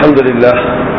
الحمد لله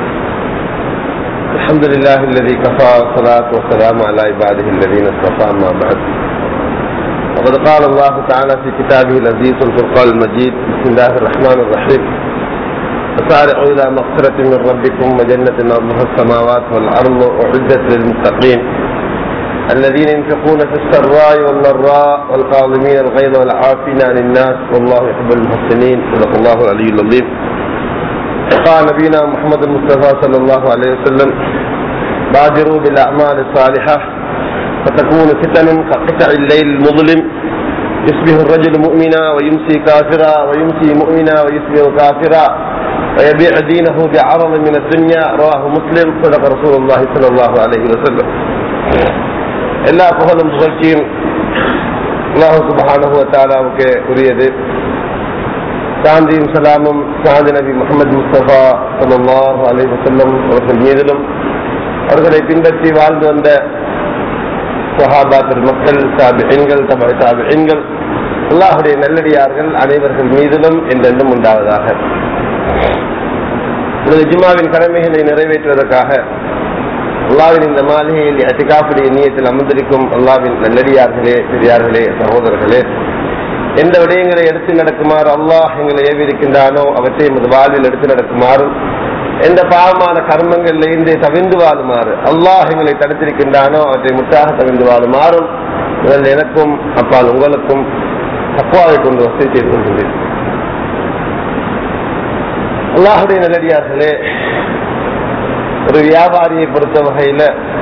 الحمد لله الذي كفى والصلاة والسلام على عباده الذين اصطفى أما بعد وقد قال الله تعالى في كتابه العزيز الفرقان المجيد بسم الله الرحمن الرحيم وسارعوا إلى مغفرة من ربكم وجنة أرضها السماوات والأرض أعدت للمتقين الذين ينفقون في السراء والضراء والقاضمين الغيظ والعافين عن الناس والله يحب المحسنين صدق الله العلي العظيم وقال نبينا محمد المصطفى صلى الله عليه وسلم بادروا بالاعمال الصالحه فتكون فتن كقطع الليل المظلم يصبح الرجل مؤمنا ويمسي كافرا ويمسي مؤمنا ويصبح كافرا ويبيع دينه بعرض من الدنيا رواه مسلم صدق رسول الله صلى الله عليه وسلم எல்லா புகழும் புகழ்ச்சியும் அல்லாஹு சுபஹானஹு தாலாவுக்கு உரியது சாந்தியும் சலாமும் சாந்தி நபி முகமது முஸ்தபா சல்லாஹு அலை வசல்லம் அவர்கள் மீதிலும் அவர்களை பின்பற்றி வாழ்ந்து வந்த சஹாபாக்கள் மக்கள் தாபிகள் தபை தாபிகள் அல்லாஹுடைய நல்லடியார்கள் அனைவர்கள் மீதிலும் என்றென்றும் உண்டாவதாக இந்த ஜுமாவின் கடமைகளை நிறைவேற்றுவதற்காக அல்லாவின் இந்த மாளிகையில் அட்டிகாப்புடைய நீயத்தில் அமர்ந்திருக்கும் அல்லாவின் நல்லடியார்களே பெரியார்களே சகோதரர்களே எந்த விடயங்களை எடுத்து நடக்குமாறு அல்லாஹ் எங்களை ஏவிருக்கின்றானோ அவற்றை எமது வாழ்வில் எடுத்து நடக்குமாறும் எந்த பாவமான கர்மங்கள்ல இருந்து தவிர்ந்து வாழுமாறு அல்லாஹ் எங்களை தடுத்திருக்கின்றானோ அவற்றை முற்றாக தவிர்ந்து வாழுமாறும் முதல் எனக்கும் அப்பால் உங்களுக்கும் தப்பாவை கொண்டு வசதி செய்து கொள்கின்றேன் அல்லாஹுடைய நல்லடியார்களே ஒரு வியாபாரியை பொறுத்த வகையில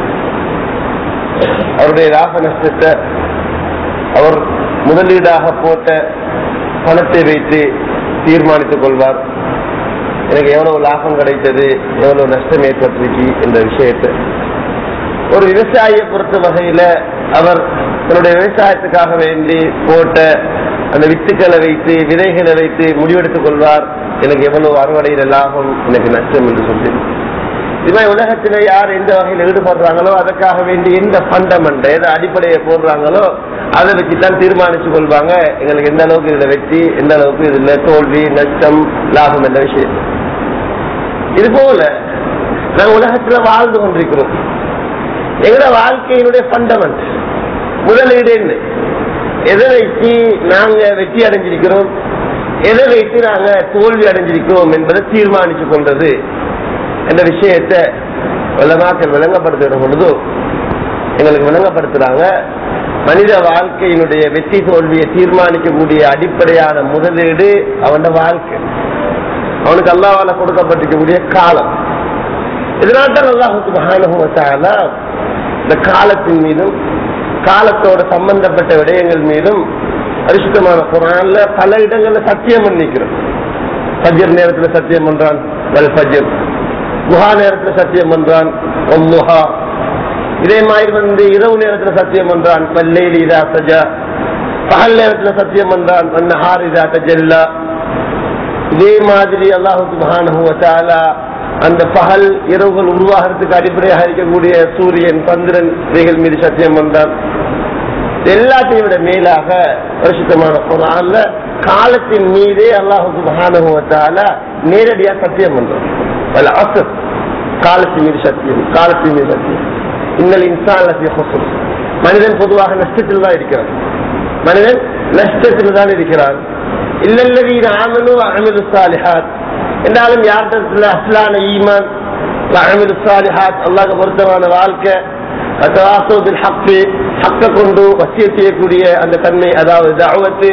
அவருடைய லாப நஷ்டத்தை அவர் முதலீடாக போட்ட பணத்தை வைத்து தீர்மானித்துக் கொள்வார் எனக்கு எவ்வளவு லாபம் கிடைத்தது எவ்வளவு நஷ்டம் ஏற்பட்டிருக்கு என்ற விஷயத்தை ஒரு விவசாயியை பொறுத்த வகையில அவர் தன்னுடைய விவசாயத்துக்காக வேண்டி போட்ட அந்த வித்துக்களை வைத்து விதைகளை வைத்து முடிவெடுத்துக் கொள்வார் எனக்கு எவ்வளவு அறுவடையில லாபம் எனக்கு நஷ்டம் என்று சொல்லி இவன் உலகத்துல யார் எந்த வகையில் ஈடுபடுறாங்களோ அதற்காக வேண்டி எந்த பண்டமெண்ட் எந்த அடிப்படையை போடுறாங்களோ அதை வச்சுதான் தீர்மானிச்சு கொள்வாங்க எங்களுக்கு எந்த அளவுக்கு இதுல வெற்றி எந்த அளவுக்கு இதுல தோல்வி நஷ்டம் லாபம் என்ற விஷயம் இது போல நாங்க உலகத்துல வாழ்ந்து கொண்டிருக்கிறோம் எங்களோட வாழ்க்கையினுடைய பண்டமெண்ட் முதலீடு என்ன எதை வைத்து நாங்க வெற்றி அடைஞ்சிருக்கிறோம் எதை வைத்து நாங்க தோல்வி அடைஞ்சிருக்கிறோம் என்பதை தீர்மானிச்சு கொண்டது என்ற விஷயத்தை வல்லமாக்கள் விளங்கப்படுத்துகிற பொழுது எங்களுக்கு விளங்கப்படுத்துறாங்க மனித வாழ்க்கையினுடைய வெற்றி தோல்வியை தீர்மானிக்கக்கூடிய அடிப்படையான முதலீடு அவன வாழ்க்கை அவனுக்கு அல்லாவால கொடுக்கப்பட்டிருக்கக்கூடிய காலம் இதனால்தான் அல்லாஹுக்கு இந்த காலத்தின் மீதும் காலத்தோட சம்பந்தப்பட்ட விடயங்கள் மீதும் அரிசுத்தமான குரான்ல பல இடங்கள்ல சத்தியம் பண்ணிக்கிறோம் ஃபஜர் நேரத்துல சத்தியம் பண்றான் வல் ஃபஜர் குஹா நேரத்துல சத்தியம் பண்றான் ஒம்முஹா இதே மாதிரி வந்து இரவு நேரத்துல சத்தியம் பண்றான் பல்லேலி இதா சஜா பகல் நேரத்துல சத்தியம் பண்றான் நஹார் இதா தஜல்லா இதே மாதிரி அல்லாஹு சுபானு அந்த பகல் இரவுகள் உருவாகிறதுக்கு அடிப்படையாக இருக்கக்கூடிய சூரியன் சந்திரன் இவைகள் மீது சத்தியம் பண்றான் எல்லாத்தையும் விட மேலாக பரிசுத்தமான குரான்ல காலத்தின் மீதே அல்லாஹு சுபானுவத்தால நேரடியா சத்தியம் பண்றான் வல் அசர் காலத்தின் மீது சத்தியம் காலத்தின் மீது சத்தியம் இன்னல் இன்சான் மனிதன் பொதுவாக நஷ்டத்தில் தான் இருக்கிறான் மனிதன் நஷ்டத்தில் தான் இருக்கிறான் இல்லல்லவீன ஆமனு அமிலு சாலிஹாத் என்றாலும் யார்கிட்ட அஸ்லான ஈமான் அமிலு சாலிஹாத் அல்லாஹ் பொருத்தமான வாழ்க்கை அத்தவாசோதில் ஹக்கு ஹக்க கொண்டு வசிய செய்யக்கூடிய அந்த தன்மை அதாவது தாவத்து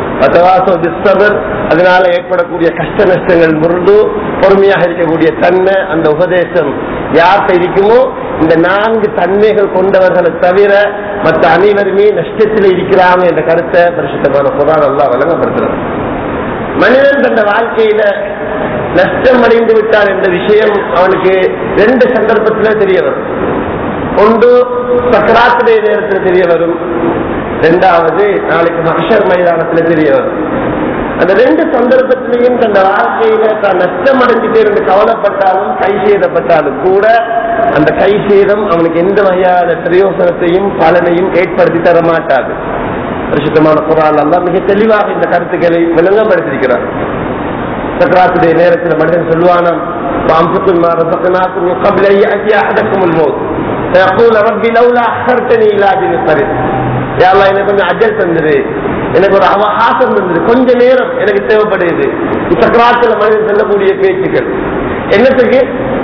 சபர் அதனால ஏற்படக்கூடிய கஷ்ட நஷ்டங்கள் முருண்டு பொறுமையாக இருக்கக்கூடிய தன்மை அந்த உபதேசம் யார்கிட்ட இருக்குமோ இந்த நான்கு தன்மைகள் கொண்டவர்களை தவிர மற்ற அனைவருமே நஷ்டத்தில் இருக்கிறாங்க என்ற கருத்தை பரிசுத்தமான புறான் எல்லாம் வழங்கப்படுத்துறாங்க மனிதன் தந்த வாழ்க்கையில நஷ்டம் அடைந்து விட்டார் என்ற விஷயம் அவனுக்கு ரெண்டு சந்தர்ப்பத்தில் தெரிய வரும் ஒன்று சக்கராத்துடைய நேரத்தில் தெரிய வரும் ரெண்டாவது நாளைக்கு மகஷர் மைதானத்தில் தெரிய வரும் அந்த ரெண்டு சந்தர்ப்பத்திலையும் தன் வாழ்க்கையில தான் நஷ்டம் அடைஞ்சிட்டே இருந்து கவலைப்பட்டாலும் கை செய்தப்பட்டாலும் கூட அந்த கை சேதம் அவனுக்கு எந்த வகையான பிரயோசனத்தையும் பலனையும் ஏற்படுத்தி தர மாட்டாது பரிசுத்தமான குரான் எல்லாம் மிக தெளிவாக இந்த கருத்துக்களை விளங்கப்படுத்திருக்கிறார் சக்கராத்துடைய நேரத்தில் மனிதன் சொல்லுவானாம் وأنفقوا ما رزقناكم من قبل أن يأتي أحدكم الموت فيقول ربي لولا أخرتني إلى أجل قريب يا الله எனக்கு கொஞ்சம் அஜல் தந்துரு எனக்கு ஒரு அவகாசம் தந்துரு கொஞ்ச நேரம் எனக்கு தேவைப்படுது சக்கராத்தில் மனிதன் சொல்லக்கூடிய பேச்சுக்கள் என்னத்துக்கு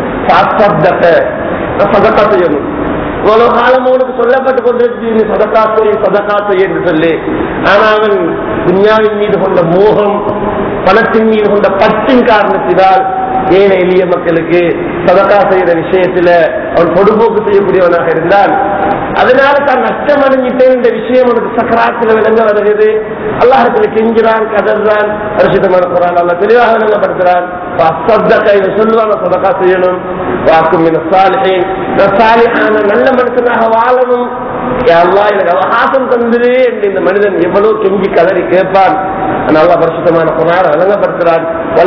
சதக்கா செய்யணும் இவ்வளவு காலம் அவனுக்கு சொல்லப்பட்டு கொண்டிருக்கு நீ சதக்கா செய் சதக்கா செய் என்று சொல்லி ஆனா அவன் துன்யாவின் மீது கொண்ட மோகம் பணத்தின் மீது கொண்ட பற்றின் காரணத்தினால் ஏழை எளிய மக்களுக்கு சதக்கா செய்யற விஷயத்துல அவன் பொடுபோக்கு செய்யக்கூடியவனாக இருந்தால் அதனால தான் நஷ்டம் அடைஞ்சிட்டேன் இந்த விஷயம் அவனுக்கு சக்கராத்தில் விளங்க வருகிறது அல்லாஹத்துல கெஞ்சுறான் கதறான் பரிசுத்தமான குரான் அல்ல தெளிவாக விளங்கப்படுத்துறான் இதை சொல்லுவாங்க சதக்கா செய்யணும் வாக்கும் சாலிஹின் சாலிஹான நல்ல மனுஷனாக வாழணும் அல்லா எனக்கு அவகாசம் தந்துரு என்று இந்த மனிதன் எவ்வளவு கெஞ்சி கதறி கேட்பான் நல்ல பரிசுத்தமான குரான் விளங்கப்படுத்துறான்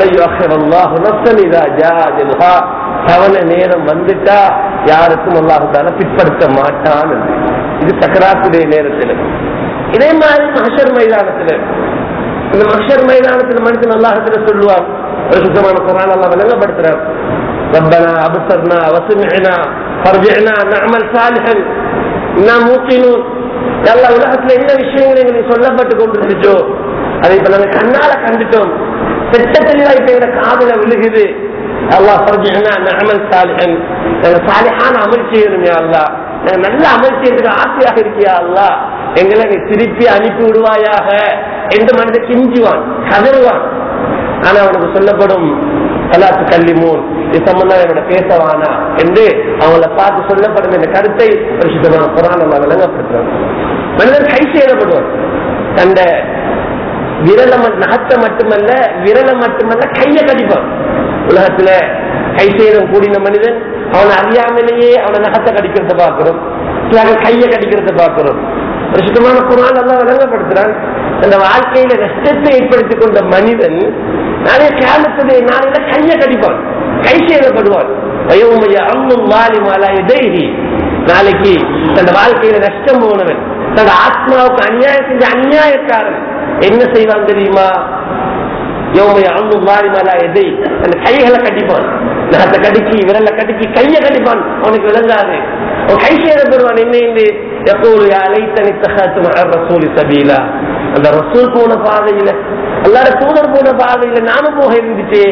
தவண நேரம் வந்துட்டா யாருக்கும் அல்லாஹால பிற்படுத்த மாட்டான் என்று இது சக்கராத்துடைய நேரத்தில் இதே மாதிரி மகஷர் மைதானத்தில் இந்த மகஷர் மைதானத்தில் மனுஷன் அல்லாஹத்துல சொல்லுவான் பரிசுத்தமான குரான் அல்லா விளங்கப்படுத்துறான் ربنا أبصرنا وسمعنا فرجعنا نعمل صالحا إنا موقنون எல்லா உலகத்துல என்ன விஷயங்கள் எங்களுக்கு சொல்லப்பட்டு கொண்டிருந்துச்சோ அதை இப்ப நாங்க கண்ணால கண்டுட்டோம் செட்ட தெளிவா இப்ப எங்க காதல விழுகுது அல்லாஹ் பரஜனா அமல் சாலிஹன் நாங்க சாலிஹான அமல் செய்யணும் யா அல்லாஹ் நாங்க நல்ல அமல் செய்யறதுக்கு ஆசையாக இருக்கியா அல்லாஹ் எங்களை நீ திருப்பி அனுப்பி விடுவாயாக என்று மனித கிஞ்சுவான் கதறுவான் ஆனா அவனுக்கு சொல்லப்படும் கலாத்து கல்லிமூன் இது சம்பந்தம் என்னோட பேசவானா என்று அவங்கள பார்த்து சொல்லப்படும் இந்த கருத்தை பரிசுத்தமான குரான் நம்ம விளங்கப்படுத்துறாங்க மனிதன் கை செய்யப்படுவான் தந்த விரல நகத்தை மட்டுமல்ல விரல மட்டுமல்ல கைய கடிப்பான் உலகத்துல கை செய்யறவன் கூடின மனிதன் அவனை அறியாமலேயே அவனை நகத்தை கடிக்கிறத பார்க்கிறோம் கைய கடிக்கிறத பார்க்கிறோம் சுத்தமான குரான் எல்லாம் விளங்கப்படுத்துறான் அந்த வாழ்க்கையில நஷ்டத்தை ஏற்படுத்திக் கொண்ட மனிதன் நாளைய கேமத்துடைய நாளையில கைய கடிப்பான் கை செய்யப்படுவான் வயோமய அம்மும் வாலி மாலா தைரி நாளைக்கு தன் வாழ்க்கையில நஷ்டம் போனவன் தன் ஆத்மாவுக்கு அநியாயம் செஞ்ச அநியாயக்காரன் என்ன செய்வான் தெரியுமா யோமைய அம்மும் வாலி மாலா எதை அந்த கைகளை கட்டிப்பான் நகத்தை கடிக்கி விரல கடிக்கி கைய கடிப்பான் அவனுக்கு விளங்காது அவன் கை செய்யப்படுவான் என்ன என்று எப்போது அலைத்தனி தகாத்து ரசூலி சபீலா அந்த ரசூல் போன பாதையில அல்லாட தூதர் போன பாதையில நானும் போக இருந்துச்சு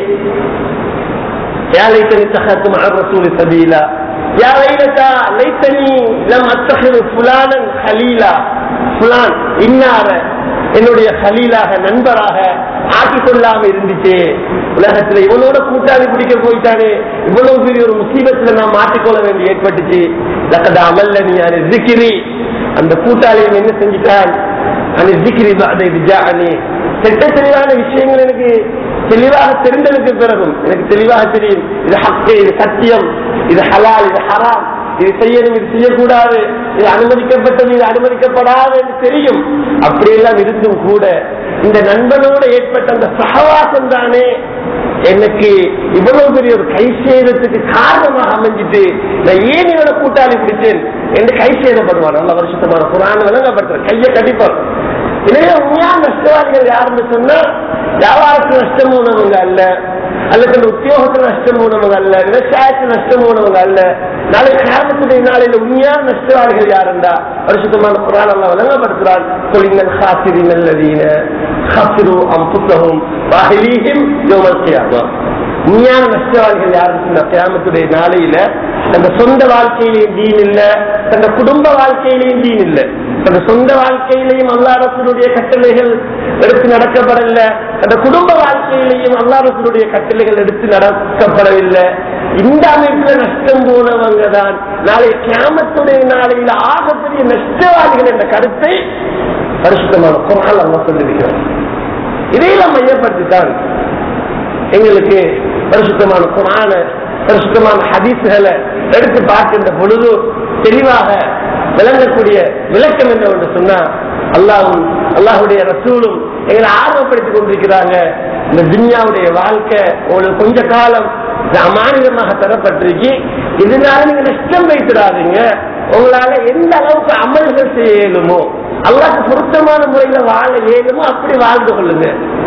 يا ليتني اتخذت مع الرسول سبيلا يا ويلتى ليتني لم اتخذ فلانا خليلا فلان இன்னார என்னுடைய ஹலீலாக நண்பராக ஆக்கி கொள்ளாம இருந்துச்சு உலகத்துல இவனோட கூட்டாளி பிடிக்க போயிட்டானே இவ்வளவு பெரிய ஒரு முசீபத்துல நான் மாட்டிக்கொள்ள வேண்டி ஏற்பட்டுச்சு லக்கத அமல்ல நீ ரிக்கிரி அந்த கூட்டாளியை என்ன செஞ்சுட்டான் அந்த ரிக்கிரி அதை விஜானி செட்ட தெளிவான விஷயங்கள் எனக்கு தெளிவாக தெரிந்ததுக்கு பிறகும் எனக்கு தெளிவாக தெரியும் இது ஹக்கு இது சத்தியம் இது ஹலால் இது ஹராம் இது செய்யணும் இது செய்யக்கூடாது இது அனுமதிக்கப்பட்டது இது அனுமதிக்கப்படாது என்று தெரியும் அப்படியெல்லாம் இருந்தும் கூட இந்த நண்பனோடு ஏற்பட்ட அந்த சகவாசம் தானே எனக்கு இவ்வளவு பெரிய ஒரு கை சேதத்துக்கு காரணமாக அமைஞ்சிட்டு நான் ஏன் இவனை கூட்டாளி பிடிச்சேன் என்று கை சேதப்படுவான் நல்ல வருஷத்தமான புராண விளங்கப்படுத்துற கையை கடிப்பான் எனவே உண்மையான நஷ்டவாதிகள் யாருன்னு சொன்னா வியாபாரத்தில் நஷ்டம் போனவங்க அல்ல அல்லது அந்த உத்தியோகத்தில் நஷ்டம் போனவங்க அல்ல விவசாயத்தில் நஷ்டம் போனவங்க அல்ல நாளை கிராமத்துடைய நாளையில உண்மையான நஷ்டவாதிகள் யாருண்டா பரிசுத்தமான குரான் எல்லாம் விளங்கப்படுத்துறான் கொலிங்கள் ஹாசிரி நல்லதீன ஹாசிரு அம் புத்தகம் வாஹிலீஹிம் யோமல் கியாமா உண்மையான நஷ்டவாதிகள் யாருன்னு கிராமத்துடைய நாளையில அந்த சொந்த வாழ்க்கையிலையும் தீன் இல்ல தந்த குடும்ப வாழ்க்கையிலையும் தீன் இல்ல அந்த சொந்த வாழ்க்கையிலையும் அல்லாரசனுடைய கட்டளைகள் எடுத்து நடக்கப்படல அந்த குடும்ப வாழ்க்கையிலையும் அல்லாரசனுடைய கட்டளைகள் எடுத்து நடக்கப்படவில்லை இந்த அமைப்புல நஷ்டம் போனவங்க தான் நாளை கிராமத்துடைய நாளையில ஆகப்பெரிய நஷ்டவாதிகள் என்ற கருத்தை பரிசுத்தமான குரால் அல்லா சொல்லியிருக்கிறார் இதையெல்லாம் மையப்படுத்தித்தான் எங்களுக்கு பரிசுத்தமான குரான பரிசுத்தமான ஹதீசுகளை எடுத்து பார்க்கின்ற பொழுது தெளிவாக விளங்கக்கூடிய விளக்கம் என்னவென்று சொன்னா அல்லாவும் அல்லாஹுடைய ரசூலும் எங்களை ஆர்வப்படுத்திக் கொண்டிருக்கிறாங்க இந்த துன்யாவுடைய வாழ்க்கை உங்களுக்கு கொஞ்ச காலம் அமானிதமாக தரப்பட்டிருக்கு இதனால நீங்க நஷ்டம் வைத்திடாதீங்க உங்களால எந்த அளவுக்கு அமல்கள் செய்ய இயலுமோ அல்லாஹ் பொருத்தமான முறையில வாழ இயலுமோ அப்படி வாழ்ந்து கொள்ளுங்க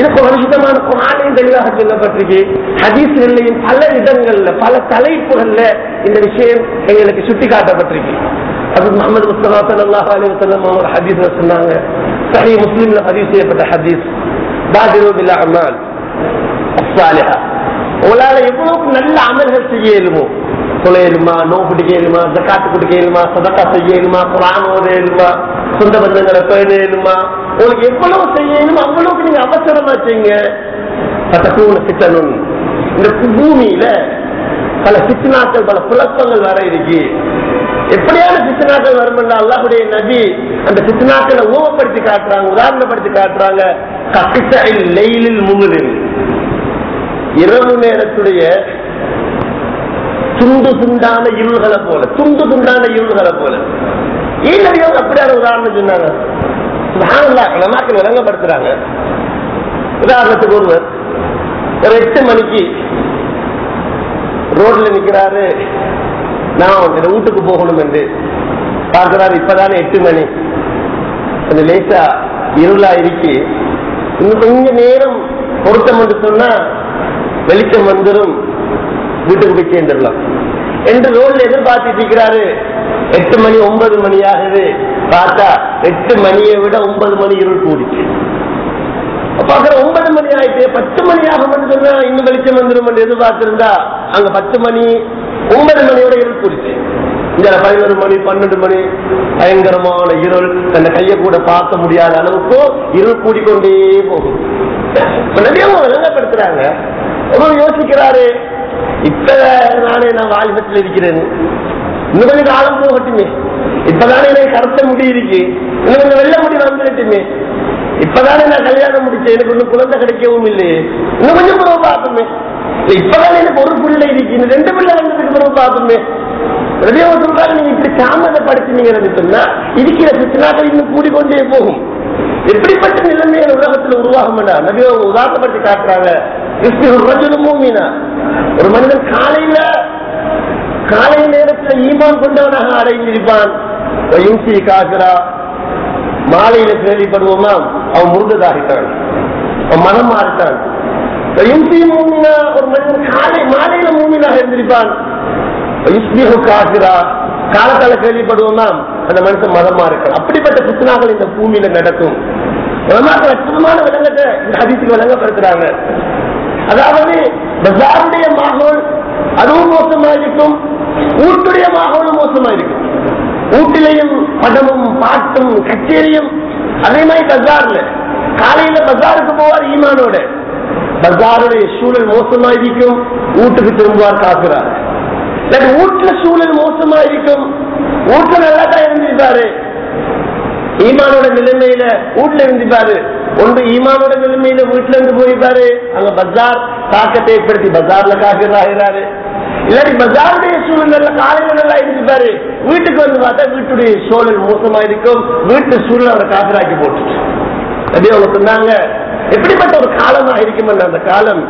இது பரிசுத்தமான குரானையும் தெளிவாக சொல்லப்பட்டிருக்கு ஹதீஸ்கள்லையும் பல இடங்கள்ல பல தலைப்புகள்ல இந்த விஷயம் எங்களுக்கு சுட்டி காட்டப்பட்டிருக்கு அது முகமது முஸ்தபா சல்லாஹ் அலி வசல்லம் அவங்க ஹதீஸ்ல சொன்னாங்க சரி முஸ்லீம்ல பதிவு செய்யப்பட்ட ஹதீஸ் பாதிரு பில் அமால் அஸ்ஸாலிஹா உங்களால எவ்வளவுக்கு நல்ல அமல்கள் செய்ய இயலுமோ தொலை இயலுமா நோ பிடிக்க இயலுமா ஜக்காத்து கொடுக்க இயலுமா சதக்கா செய்ய இயலுமா குரான் ஓத இயலுமா சொந்த பந்தங்களை பேண இயலுமா உங்களுக்கு எவ்வளவு செய்ய இயலுமோ அவ்வளவுக்கு நீங்க அவசரமா செய்யுங்க பத்தக்கூன சித்தனும் இந்த பூமியில பல சித்தனாக்கள் பல குழப்பங்கள் வர இருக்கு எப்படியான சித்தனாக்கள் வரும் அல்லாஹுடைய நபி அந்த சித்தனாக்களை ஊமப்படுத்தி காட்டுறாங்க உதாரணப்படுத்தி காட்டுறாங்க கப்பிட்ட லெயிலில் முழுதில் இரவு நேரத்துடைய துண்டு துண்டான இருள்களை போல துண்டு துண்டான இருள்களை போல ஏன் நபியவங்க அப்படியான உதாரணம் சொன்னாங்க மக்கள் விளங்கப்படுத்துறாங்க உதாரணத்துக்கு ஒருவர் ஒரு எட்டு மணிக்கு ரோட்ல நிக்கிறாரு நான் இந்த வீட்டுக்கு போகணும் என்று பார்க்கிறாரு இப்பதானே எட்டு மணி கொஞ்சம் லேசா இருளா இருக்கு இன்னும் கொஞ்ச நேரம் பொருத்தம் என்று சொன்னா வெளிச்சம் வந்துடும் வீட்டுக்கு போய் சேர்ந்துடலாம் என்று ரோட்ல எதிர்பார்த்துட்டு இருக்கிறாரு எட்டு மணி ஒன்பது மணி ஆகுது பார்த்தா எட்டு மணியை விட ஒன்பது மணி இருள் கூடிச்சு பாக்குற ஒன்பது மணி ஆயிட்டு பத்து மணி ஆகும் சொன்னா இன்னும் வெளிச்சம் வந்துடும் என்று எதிர்பார்த்திருந்தா அங்க பத்து மணி ஒன்பது மணியோட இருள் கூடிச்சு இந்த பதினொரு மணி பன்னெண்டு மணி பயங்கரமான இருள் தன்னை கையை கூட பார்க்க முடியாத அளவுக்கு இருள் கூடிக்கொண்டே போகும் நபியவங்க விளங்கப்படுத்துறாங்க ஒரு யோசிக்கிறாரு இப்ப நானே நான் வாலிபத்தில் இருக்கிறேன் இன்னும் கொஞ்சம் காலம் போகட்டுமே இப்பதானே எனக்கு கருத்த முடி இருக்கு இன்னும் கொஞ்சம் வெள்ள முடி வந்துடட்டுமே இப்பதானே நான் கல்யாணம் முடிச்சேன் எனக்கு ஒன்னும் குழந்தை கிடைக்கவும் இல்லையே இன்னும் கொஞ்சம் பிறகு பார்ப்போமே இப்பதானே எனக்கு ஒரு பிள்ளை இருக்கு இன்னும் ரெண்டு பிள்ளை வந்ததுக்கு பிறகு பார்ப்போமே ரவியவ சொல்றாங்க நீங்க இப்படி தாமதப்படுத்தினீங்கன்னு சொன்னா இருக்கிற சித்தனாக்கள் இன்னும் கூடிக்கொண்டே போகும் எப்படிப்பட்ட நிலைமையில உலகத்துல உருவாகும் நபியோ உதாரணப்படுத்தி காட்டுறாங்க மூமினா ஒரு மனிதன் காலையில காலை நேரத்துல ஈமான் கொண்டவனாக அடைந்திருப்பான் காக்கிறா மாலையில கேள்விப்படுவோமா அவன் முருகதாகிட்டான் அவன் மனம் மாறிட்டான் மூமினா ஒரு மனிதன் காலை மாலையில மூமினாக இருந்திருப்பான் காக்கிறா காலத்தால கேள்விப்படுவோமா அந்த மனுஷன் மதமா இருக்கான் அப்படிப்பட்ட புத்தனாக்கள் இந்த பூமியில நடக்கும் அற்புதமான விலங்கத்தை இந்த ஹதீசுக்கு விளங்கப்படுத்துறாங்க அதாவது பஜாருடைய மாகோல் அதுவும் மோசமா இருக்கும் ஊட்டுடைய மாகோலும் மோசமா இருக்கும் ஊட்டிலையும் படமும் பாட்டும் கச்சேரியும் அதே மாதிரி பஜார்ல காலையில பஜாருக்கு போவார் ஈமானோட பஜாருடைய சூழல் மோசமா இருக்கும் வீட்டுக்கு திரும்புவார் காக்குறார் வீட்டுல சூழல் மோசமா இருக்கும் வீட்டுல நல்லா தான் இருந்திருப்பாரு ஈமானோட நிலைமையில வீட்டுல இருந்திருப்பாரு ஒன்று ஈமானோட நிலைமையில வீட்டுல இருந்து போயிருப்பாரு அங்க பஜார் தாக்கத்தை ஏற்படுத்தி பஜார்ல காக்கிறாரு இல்லாட்டி பஜாருடைய சூழல் காலையில நல்லா இருந்திருப்பாரு வீட்டுக்கு வந்து பார்த்தா வீட்டுடைய சூழல் மோசமா இருக்கும் வீட்டு சூழல் அவரை காக்கராக்கி போட்டுட்டு அப்படியே அவங்க சொன்னாங்க எப்படிப்பட்ட ஒரு காலமா இருக்கும் அந்த காலம்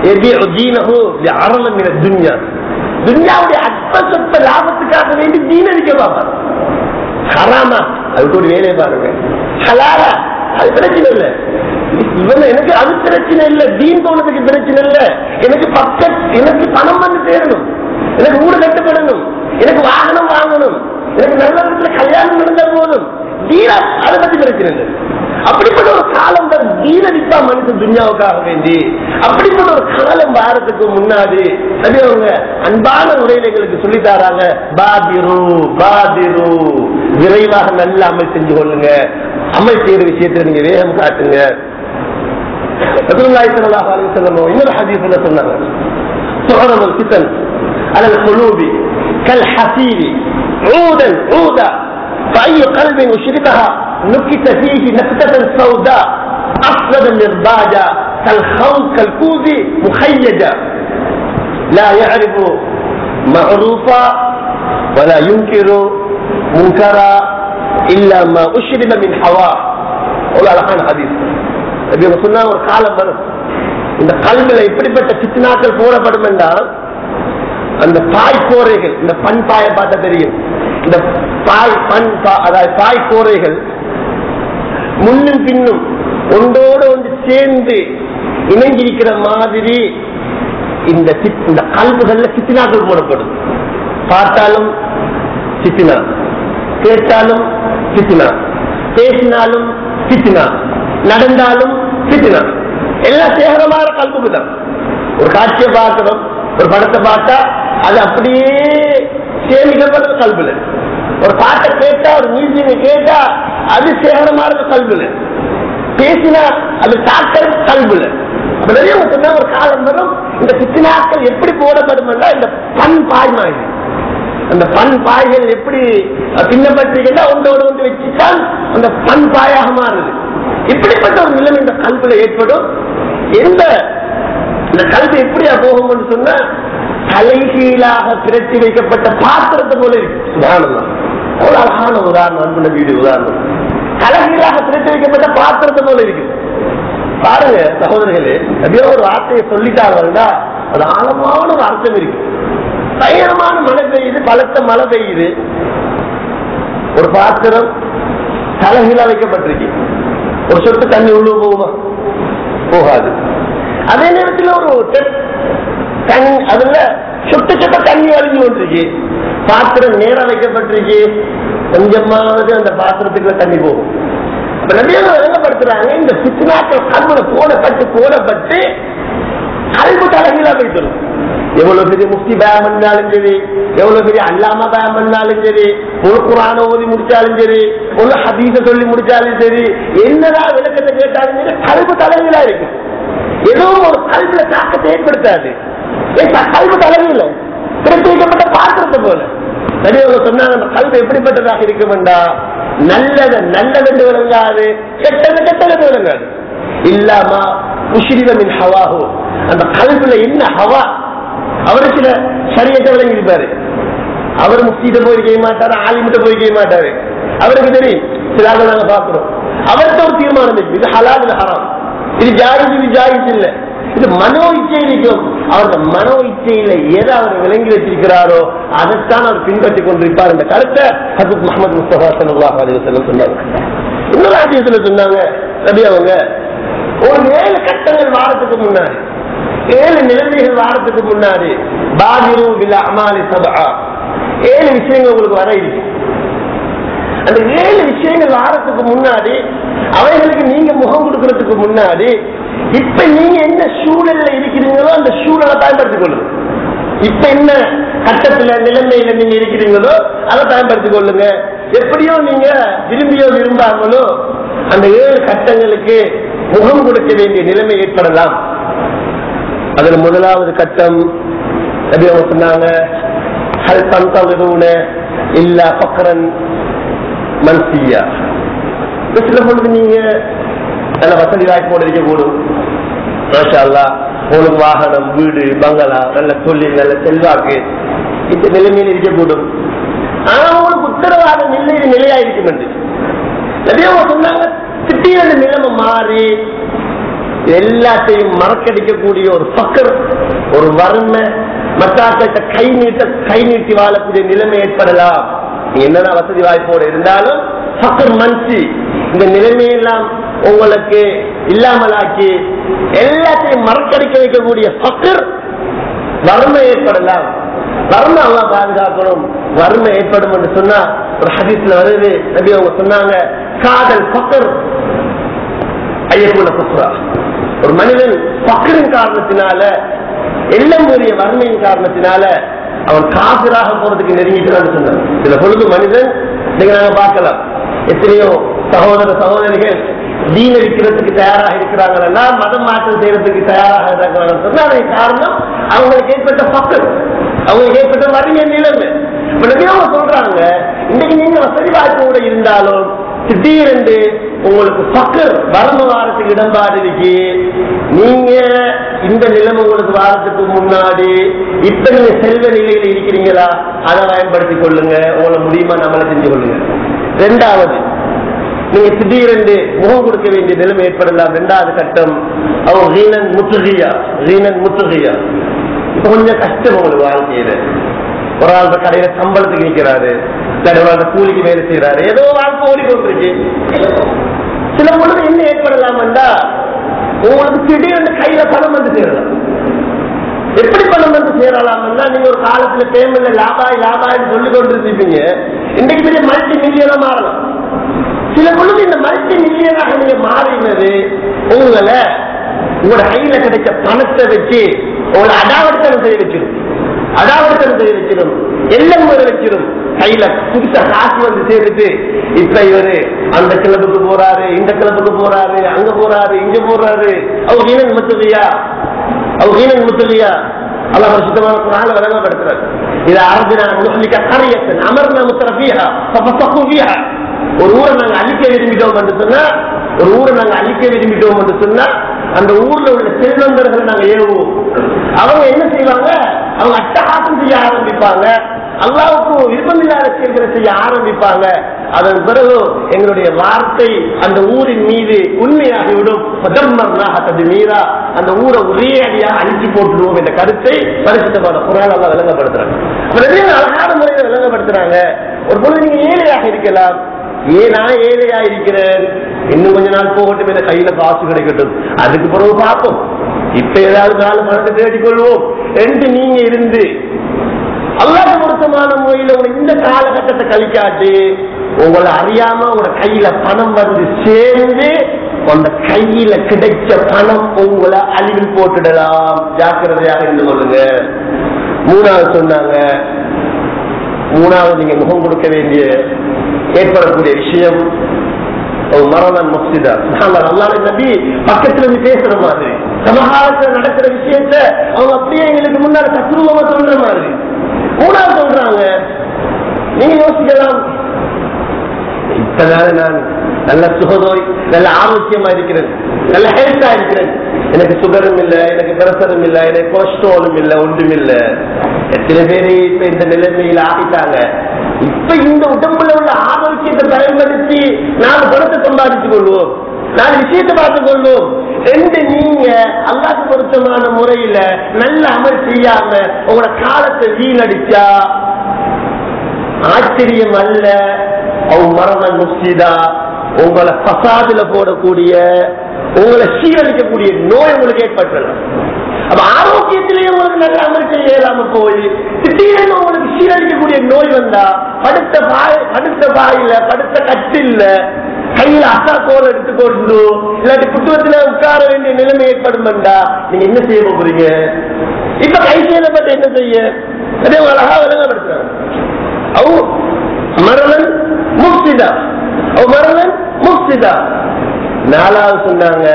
அரளம் துன்யா துன்யாவுடைய அற்ப சொற்ப லாபத்துக்காக வேண்டி தீன் அடிக்க பார்ப்பாங்க ஹராமா அதுக்கு ஒரு வேலையை பாருங்க ஹலாலா அது பிரச்சனை இல்ல இவன் எனக்கு அது பிரச்சனை இல்ல தீன் போனதுக்கு பிரச்சனை இல்ல எனக்கு பக்க எனக்கு பணம் வந்து சேரணும் எனக்கு ஊடு கட்டுப்படணும் எனக்கு வாகனம் வாங்கணும் எனக்கு நல்ல விதத்துல கல்யாணம் நடந்தா போதும் தீனா அதை பத்தி பிரச்சனை இல்லை அப்படிப்பட்ட ஒரு காலம் தான் தீனடிப்பா மனுஷன் துன்யாவுக்காக வேண்டி அப்படிப்பட்ட ஒரு காலம் வாரத்துக்கு முன்னாடி அது அவங்க அன்பான உரையிலைகளுக்கு சொல்லி தராங்க பாதிரு பாதிரு விரைவாக நல்ல அமல் செஞ்சு கொள்ளுங்க அமல் செய்யற விஷயத்துல நீங்க வேகம் காட்டுங்க இன்னொரு ஹதீஸ்ல சொன்னாங்க تعرض الفتن على القلوب كالحسير عودا عودا فأي قلب أشربها نكت فيه نكتة سوداء أسود مرباجا كالخوف كالكوز مخيجا لا يعرف معروفا ولا ينكر منكرا إلا ما أشرب من حواه ولا الحان حديث நபி சொன்னா ஒரு காலம் வரும் இந்த கல்வில இப்படிப்பட்ட சித்தனாக்கள் போடப்படும் என்றால் அந்த பாய் கோரைகள் இந்த பண் பாயை பார்த்தா தெரியும் இந்த பாய் பண் பா- அதாவது பாய் கோரைகள் முன்னும் பின்னும் ஒன்றோடு ஒன்று சேர்ந்து இணைஞ்சிருக்கிற மாதிரி இந்த சித்- இந்த கல்புகள்ல சித்தினாக்கள் போடப்படும் பார்த்தாலும் சித்தினா கேட்டாலும் சித்தினா பேசினாலும் சித்தினா நடந்தாலும் சித்தினா எல்லாம் சேகரமான கல்புக்கு தான் ஒரு காட்சியை பார்க்கிறோம் ஒரு படத்தை பார்த்தா அது அப்படியே சேமிக்கப்படுறது கல்புல ஒரு பாட்டை கேட்டா ஒரு மியூசிக்கை கேட்டா அது சேகரமானது கல்புல பேசினா அது தாக்கல் கல்புல அப்ப நிறைய சொன்னா ஒரு காலம் வரும் இந்த சித்தினாக்கள் எப்படி போடப்படும் இந்த பண் பாய் மாதிரி அந்த பண் பாய்கள் எப்படி பின்னப்பட்டிருக்கின்றா ஒன்றோடு ஒன்று வச்சுட்டால் அந்த பண் பாயாக மாறுது இப்படிப்பட்ட ஒரு நிலைமை இந்த கல்வில ஏற்படும் எந்த இந்த கல்வி எப்படியா போகும்னு சொன்னா தலைகீழாக பிரட்டி வைக்கப்பட்ட பாத்திரத்தை போல இருக்கு உதாரணம் அவ்வளவு அழகான உதாரணம் அன்புள்ள வீடு உதாரணம் தலைகீழாக பிரட்டி வைக்கப்பட்ட பாத்திரத்தை போல இருக்கு பாருங்க சகோதரர்களே அப்படியே ஒரு வார்த்தையை சொல்லிட்டாங்கன்னா அது ஆழமான ஒரு அர்த்தம் இருக்கு பயங்கரமான மழை பெய்யுது பலத்த மழை பெய்யுது ஒரு பாத்திரம் தலைகீழா வைக்கப்பட்டிருக்கு ஒரு சொட்டு தண்ணி உள்ள போகுமா போகாது அதே நேரத்தில் ஒரு தெ- தண்ணி அதுல சொட்டு சொட்ட தண்ணி அழிஞ்சு கொண்டிருக்கு பாத்திரம் நேரா வைக்கப்பட்டிருக்கு கொஞ்சமாவது அந்த பாத்திரத்துக்குள்ள தண்ணி போகும் அப்ப நிறைய விளங்கப்படுத்துறாங்க இந்த சித்தினாக்கள் கல்வில போடப்பட்டு போடப்பட்டு கல்வி தலைகீழா போயிட்டு எவ்வளவு பெரிய முஃப்தி பயம் பண்ணாலும் சரி எவ்வளவு பெரிய அல்லாம பயம் பண்ணாலும் சரி ஒரு குரான ஓதி முடிச்சாலும் சரி ஒரு ஹதீஸ சொல்லி முடிச்சாலும் சரி என்னதான் விளக்கத்தை கேட்டாலும் சரி கல்வி தலைகீழா இருக்கு ஏதோ ஒரு கல்வியில தாக்கத்தை ஏற்படுத்தாது ஏன் சார், கல்வி தலைகீழ திரட்டி வைக்கப்பட்ட பாத்திரத்தை போல பெரியவங்க சொன்னாங்க அந்த கல்வி எப்படிப்பட்டதாக இருக்கும் என்றா நல்லது நல்லதென்று விளங்காது கெட்டது கெட்டது விளங்காது இல்லாம உஷிரிதமின் ஹவாஹோ அந்த கல்வில என்ன ஹவா அவரு சில சரியத்தை விளங்கி இருப்பாரு அவர் முக்தியிட்ட போய் செய்ய மாட்டாரு ஆலிமிட்ட போய் செய்ய மாட்டாரு அவருக்கு தெரியும் சில ஆளை நாங்க பாக்குறோம் அவர்கிட்ட ஒரு தீர்மானம் இருக்கு இது ஹலால் இது ஹராம் இது ஜாயிஸ் இது ஜாயிஸ் இல்ல இது மனோ இச்சை இருக்கும் அவருடைய மனோ இச்சையில எதை அவர் விளங்கி வச்சிருக்கிறாரோ அதைத்தான் அவர் பின்பற்றி கொண்டிருப்பார் இந்த கருத்தை ஹசத் முகமது முஸ்தபா சல்லாஹ் அலி வசல்லம் சொன்னாங்க இன்னொரு ஆசியத்துல சொன்னாங்க ரபி அவங்க ஒரு ஏழு கட்டங்கள் வாரத்துக்கு முன்னாடி ஏழு நிலைமைகள் வாரத்துக்கு முன்னாடி பாதிரு பில் அமாலி சபா ஏழு விஷயங்கள் உங்களுக்கு வர இருக்கு அந்த ஏழு விஷயங்கள் வாரத்துக்கு முன்னாடி அவைகளுக்கு நீங்க முகம் கொடுக்கறதுக்கு முன்னாடி இப்ப நீங்க என்ன சூழல்ல இருக்கிறீங்களோ அந்த சூழலை பயன்படுத்திக் கொள்ளுங்க இப்ப என்ன கட்டத்துல நிலைமையில நீங்க இருக்கிறீங்களோ அதை பயன்படுத்திக் கொள்ளுங்க எப்படியோ நீங்க விரும்பியோ விரும்பாமலோ அந்த ஏழு கட்டங்களுக்கு முகம் கொடுக்க வேண்டிய நிலைமை ஏற்படலாம் அதுல முதலாவது கட்டம் நபி அவங்க சொன்னாங்க ஹல் தந்தவிதூன இல்லா பக்கரன் மன்சியா இப்ப சில பொழுது நீங்க நல்ல வசதி வாய்ப்போடு இருக்கக்கூடும் மாஷா அல்லாஹ், உங்களுக்கு வாகனம் வீடு பங்களா நல்ல தொழில் நல்ல செல்வாக்கு இந்த நிலைமையில் இருக்கக்கூடும் ஆனா உங்களுக்கு உத்தரவாதம் இல்லை இது நிலையா இருக்கும் என்று நிறைய அவங்க சொன்னாங்க திடீரென நிலைமை மாறி எல்லாத்தையும் மறக்கடிக்கக்கூடிய ஒரு பக்கர் ஒரு வறுமை மற்றாக்கிட்ட கை நீட்ட கை நீட்டி வாழக்கூடிய நிலைமை ஏற்படலாம் நீங்க என்னதான் வசதி வாய்ப்போடு இருந்தாலும் பக்கர் மனுஷி இந்த நிலைமையெல்லாம் உங்களுக்கு இல்லாமலாக்கி எல்லாத்தையும் மறக்கடிக்க வைக்கக்கூடிய பக்கர் வறுமை ஏற்படலாம் வறுமை அல்லா பாதுகாக்கணும் வறுமை ஏற்படும் என்று சொன்னா ஒரு ஹதீஸ்ல வருது நபி அவங்க சொன்னாங்க காதல் பக்கர் ஐயக்குள்ள குப்ரா ஒரு மனிதன் பக்கரின் காரணத்தினால எல்லாம் பெரிய வறுமையின் காரணத்தினால அவன் காபிராக போறதுக்கு நெருங்கிட்டான்னு சொன்னான் சில பொழுது மனிதன் நீங்க நாங்க பார்க்கலாம் எத்தனையோ சகோதர சகோதரிகள் தீன விற்கிறதுக்கு தயாராக இருக்கிறாங்கன்னா மதம் மாற்றம் செய்யறதுக்கு தயாராக இருக்கிறாங்கன்னு சொன்னா அதற்கு காரணம் அவங்களுக்கு ஏற்பட்ட பக்கம் அவங்களுக்கு ஏற்பட்ட வறுமை நிலைமை இப்ப நிறைய அவங்க சொல்றாங்க இன்னைக்கு நீங்க வசதி வாய்ப்போட இருந்தாலும் திடீரென்று உங்களுக்கு பக்கர் வரம்பு வாரத்துக்கு இடம்பாடு இருக்கு நீங்க இந்த நிலைமை உங்களுக்கு வாரத்துக்கு முன்னாடி இப்ப நீங்க செல்வ நிலையில இருக்கிறீங்களா அதை பயன்படுத்திக் கொள்ளுங்க உங்களை முடியுமா நம்மள செஞ்சு கொள்ளுங்க ரெண்டாவது நீங்க திடீரென்று முகம் கொடுக்க வேண்டிய நிலைமை ஏற்படலாம் ரெண்டாவது கட்டம் அவன் ரீனன் முத்துகியா ரீனன் முத்துகியா இப்ப கொஞ்சம் கஷ்டம் உங்களுக்கு வாழ்க்கையில ஒரு ஆள் கடையில சம்பளத்துக்கு நிக்கிறாரு இல்லாட்டி ஒரு ஆள் கூலிக்கு வேலை செய்யறாரு ஏதோ வாழ்க்கை ஓடிக்கொண்டிருக்கு சில பொழுது என்ன ஏற்படலாம் என்றா உங்களுக்கு திடீர்னு கையில பணம் வந்து சேரலாம் எப்படி பணம் வந்து சேரலாம்னா நீங்க ஒரு காலத்துல பேமெண்ட்ல லாபாய் லாபாய்னு சொல்லி கொண்டு இருப்பீங்க இன்னைக்கு பெரிய மல்டி மில்லியனா மாறலாம் சில பொழுது இந்த மல்டி மில்லியனாக நீங்க மாறினது உங்களை உங்களோட கையில கிடைச்ச பணத்தை வச்சு உங்களை அடாவடித்தனம் செய்ய வச்சிடும் அடாவடித்தனம் செய்ய வச்சிடும் எல்லாம் வர வச்சிடும் கையில புதுசா காசு வந்து சேர்ந்துட்டு இப்ப இவரு அந்த கிளப்புக்கு போறாரு இந்த கிளப்புக்கு போறாரு அங்க போறாரு இங்க போறாரு அவர் ஈனன் மத்துவியா அவர் ஈனன் மத்துவியா அல்லாஹ் பரிசுத்தமான குரான விளங்கப்படுத்துறாரு இது அரபினா முஸ்லிக்க கரியத்தன் அமர்னா முத்தரபியா ஃபபசகு பிஹா ஒரு ஊரை நாங்க அழிக்க விரும்பிட்டோம் என்று சொன்னா ஒரு ஊரை நாங்க அழிக்க விரும்பிட்டோம் என்று சொன்னா அந்த ஊர்ல உள்ள செல்வந்தர்களை நாங்க ஏவுவோம் அவங்க என்ன செய்வாங்க அவங்க அட்டகாசம் செய்ய ஆரம்பிப்பாங்க அல்லாவுக்கு விருப்பமில்லாத செயல்களை செய்ய ஆரம்பிப்பாங்க அதன் பிறகு எங்களுடைய வார்த்தை அந்த ஊரின் மீது உண்மையாகிவிடும் பதம்மர்னாக மீறா அந்த ஊரை ஒரே அடியாக அழிச்சு போட்டுடுவோம் என்ற கருத்தை பரிசுத்தமான குரான் எல்லாம் விளங்கப்படுத்துறாங்க அப்புறம் நிறைய அழகான முறையில் விளங்கப்படுத்துறாங்க ஒரு பொழுது நீங்க ஏழையாக இருக்கலாம் ஏன் நான் ஏழையா இருக்கிறேன் இன்னும் கொஞ்ச நாள் போகட்டும் என கையில காசு கிடைக்கட்டும் அதுக்கு பிறகு பார்ப்போம் இப்ப ஏதாவது நாலு மனத்தை தேடிக்கொள்வோம் என்று நீங்க இருந்து அல்லாத பொருத்தமான முறையில உங்க இந்த காலகட்டத்தை கழிக்காட்டு உங்களை அறியாம உங்க கையில பணம் வந்து சேர்ந்து அந்த கையில கிடைச்ச பணம் உங்களை அழிவில் போட்டுடலாம் ஜாக்கிரதையாக இருந்து கொள்ளுங்க மூணாவது சொன்னாங்க மூணாவது நீங்க முகம் கொடுக்க வேண்டிய ஏற்படக்கூடிய விஷயம் மரணம் மஸ்ஜிதா அல்லாஹ் நபி பக்கத்துல இருந்து பேசுற மாதிரி சமகாலத்துல நடக்கிற விஷயத்த அவங்க அப்படியே எங்களுக்கு முன்னாடி தத்துருவமா சொல்ற மாதிரி மூணாவது சொல்றாங்க நீங்க யோசிக்கலாம் இப்பதானே நான் நல்ல சுகதோய் நல்ல ஆரோக்கியமா இருக்கிறேன் நல்ல ஹெல்த்தா இருக்கிறேன் எனக்கு சுகரும் இல்ல எனக்கு பிரசரும் இல்ல எனக்கு கொலஸ்ட்ராலும் இல்ல ஒன்றும் இல்ல எத்தனை பேரு இப்ப இந்த நிலைமையில ஆகிட்டாங்க இப்ப இந்த உடம்புல உள்ள ஆரோக்கியத்தை பயன்படுத்தி நாலு பணத்தை சம்பாதித்துக் கொள்வோம் நாலு விஷயத்தை பார்த்துக் கொள்வோம் ரெண்டு நீங்க அல்லாக்கு பொருத்தமான முறையில நல்ல அமல் செய்யாம உங்களோட காலத்தை வீணடிச்சா ஆச்சரியம் அல்ல அவ் மரணம் முஸ்திதா உங்களை பசாதுல போடக்கூடிய உங்களை சீரழிக்கக்கூடிய நோய் உங்களுக்கு ஏற்பட்டுள்ளது அப்ப ஆரோக்கியத்திலேயே உங்களுக்கு நல்ல அமல் செய்ய இயலாம போய் திடீர்னு உங்களுக்கு சீரழிக்கக்கூடிய நோய் வந்தா படுத்த பாய் படுத்த பாயில படுத்த கட்டில்ல கையில அசா கோல் எடுத்துக்கொண்டு இல்லாட்டி புத்துவத்துல உட்கார வேண்டிய நிலைமை ஏற்படும் நீங்க என்ன செய்ய போறீங்க இப்ப கை செய்யப்பட்ட என்ன செய்ய அதே அழகா விளங்கப்படுத்துறாங்க அவு மரணன் முக்திதா அவ மரணன் முக்திதா நாலாவது சொன்னாங்க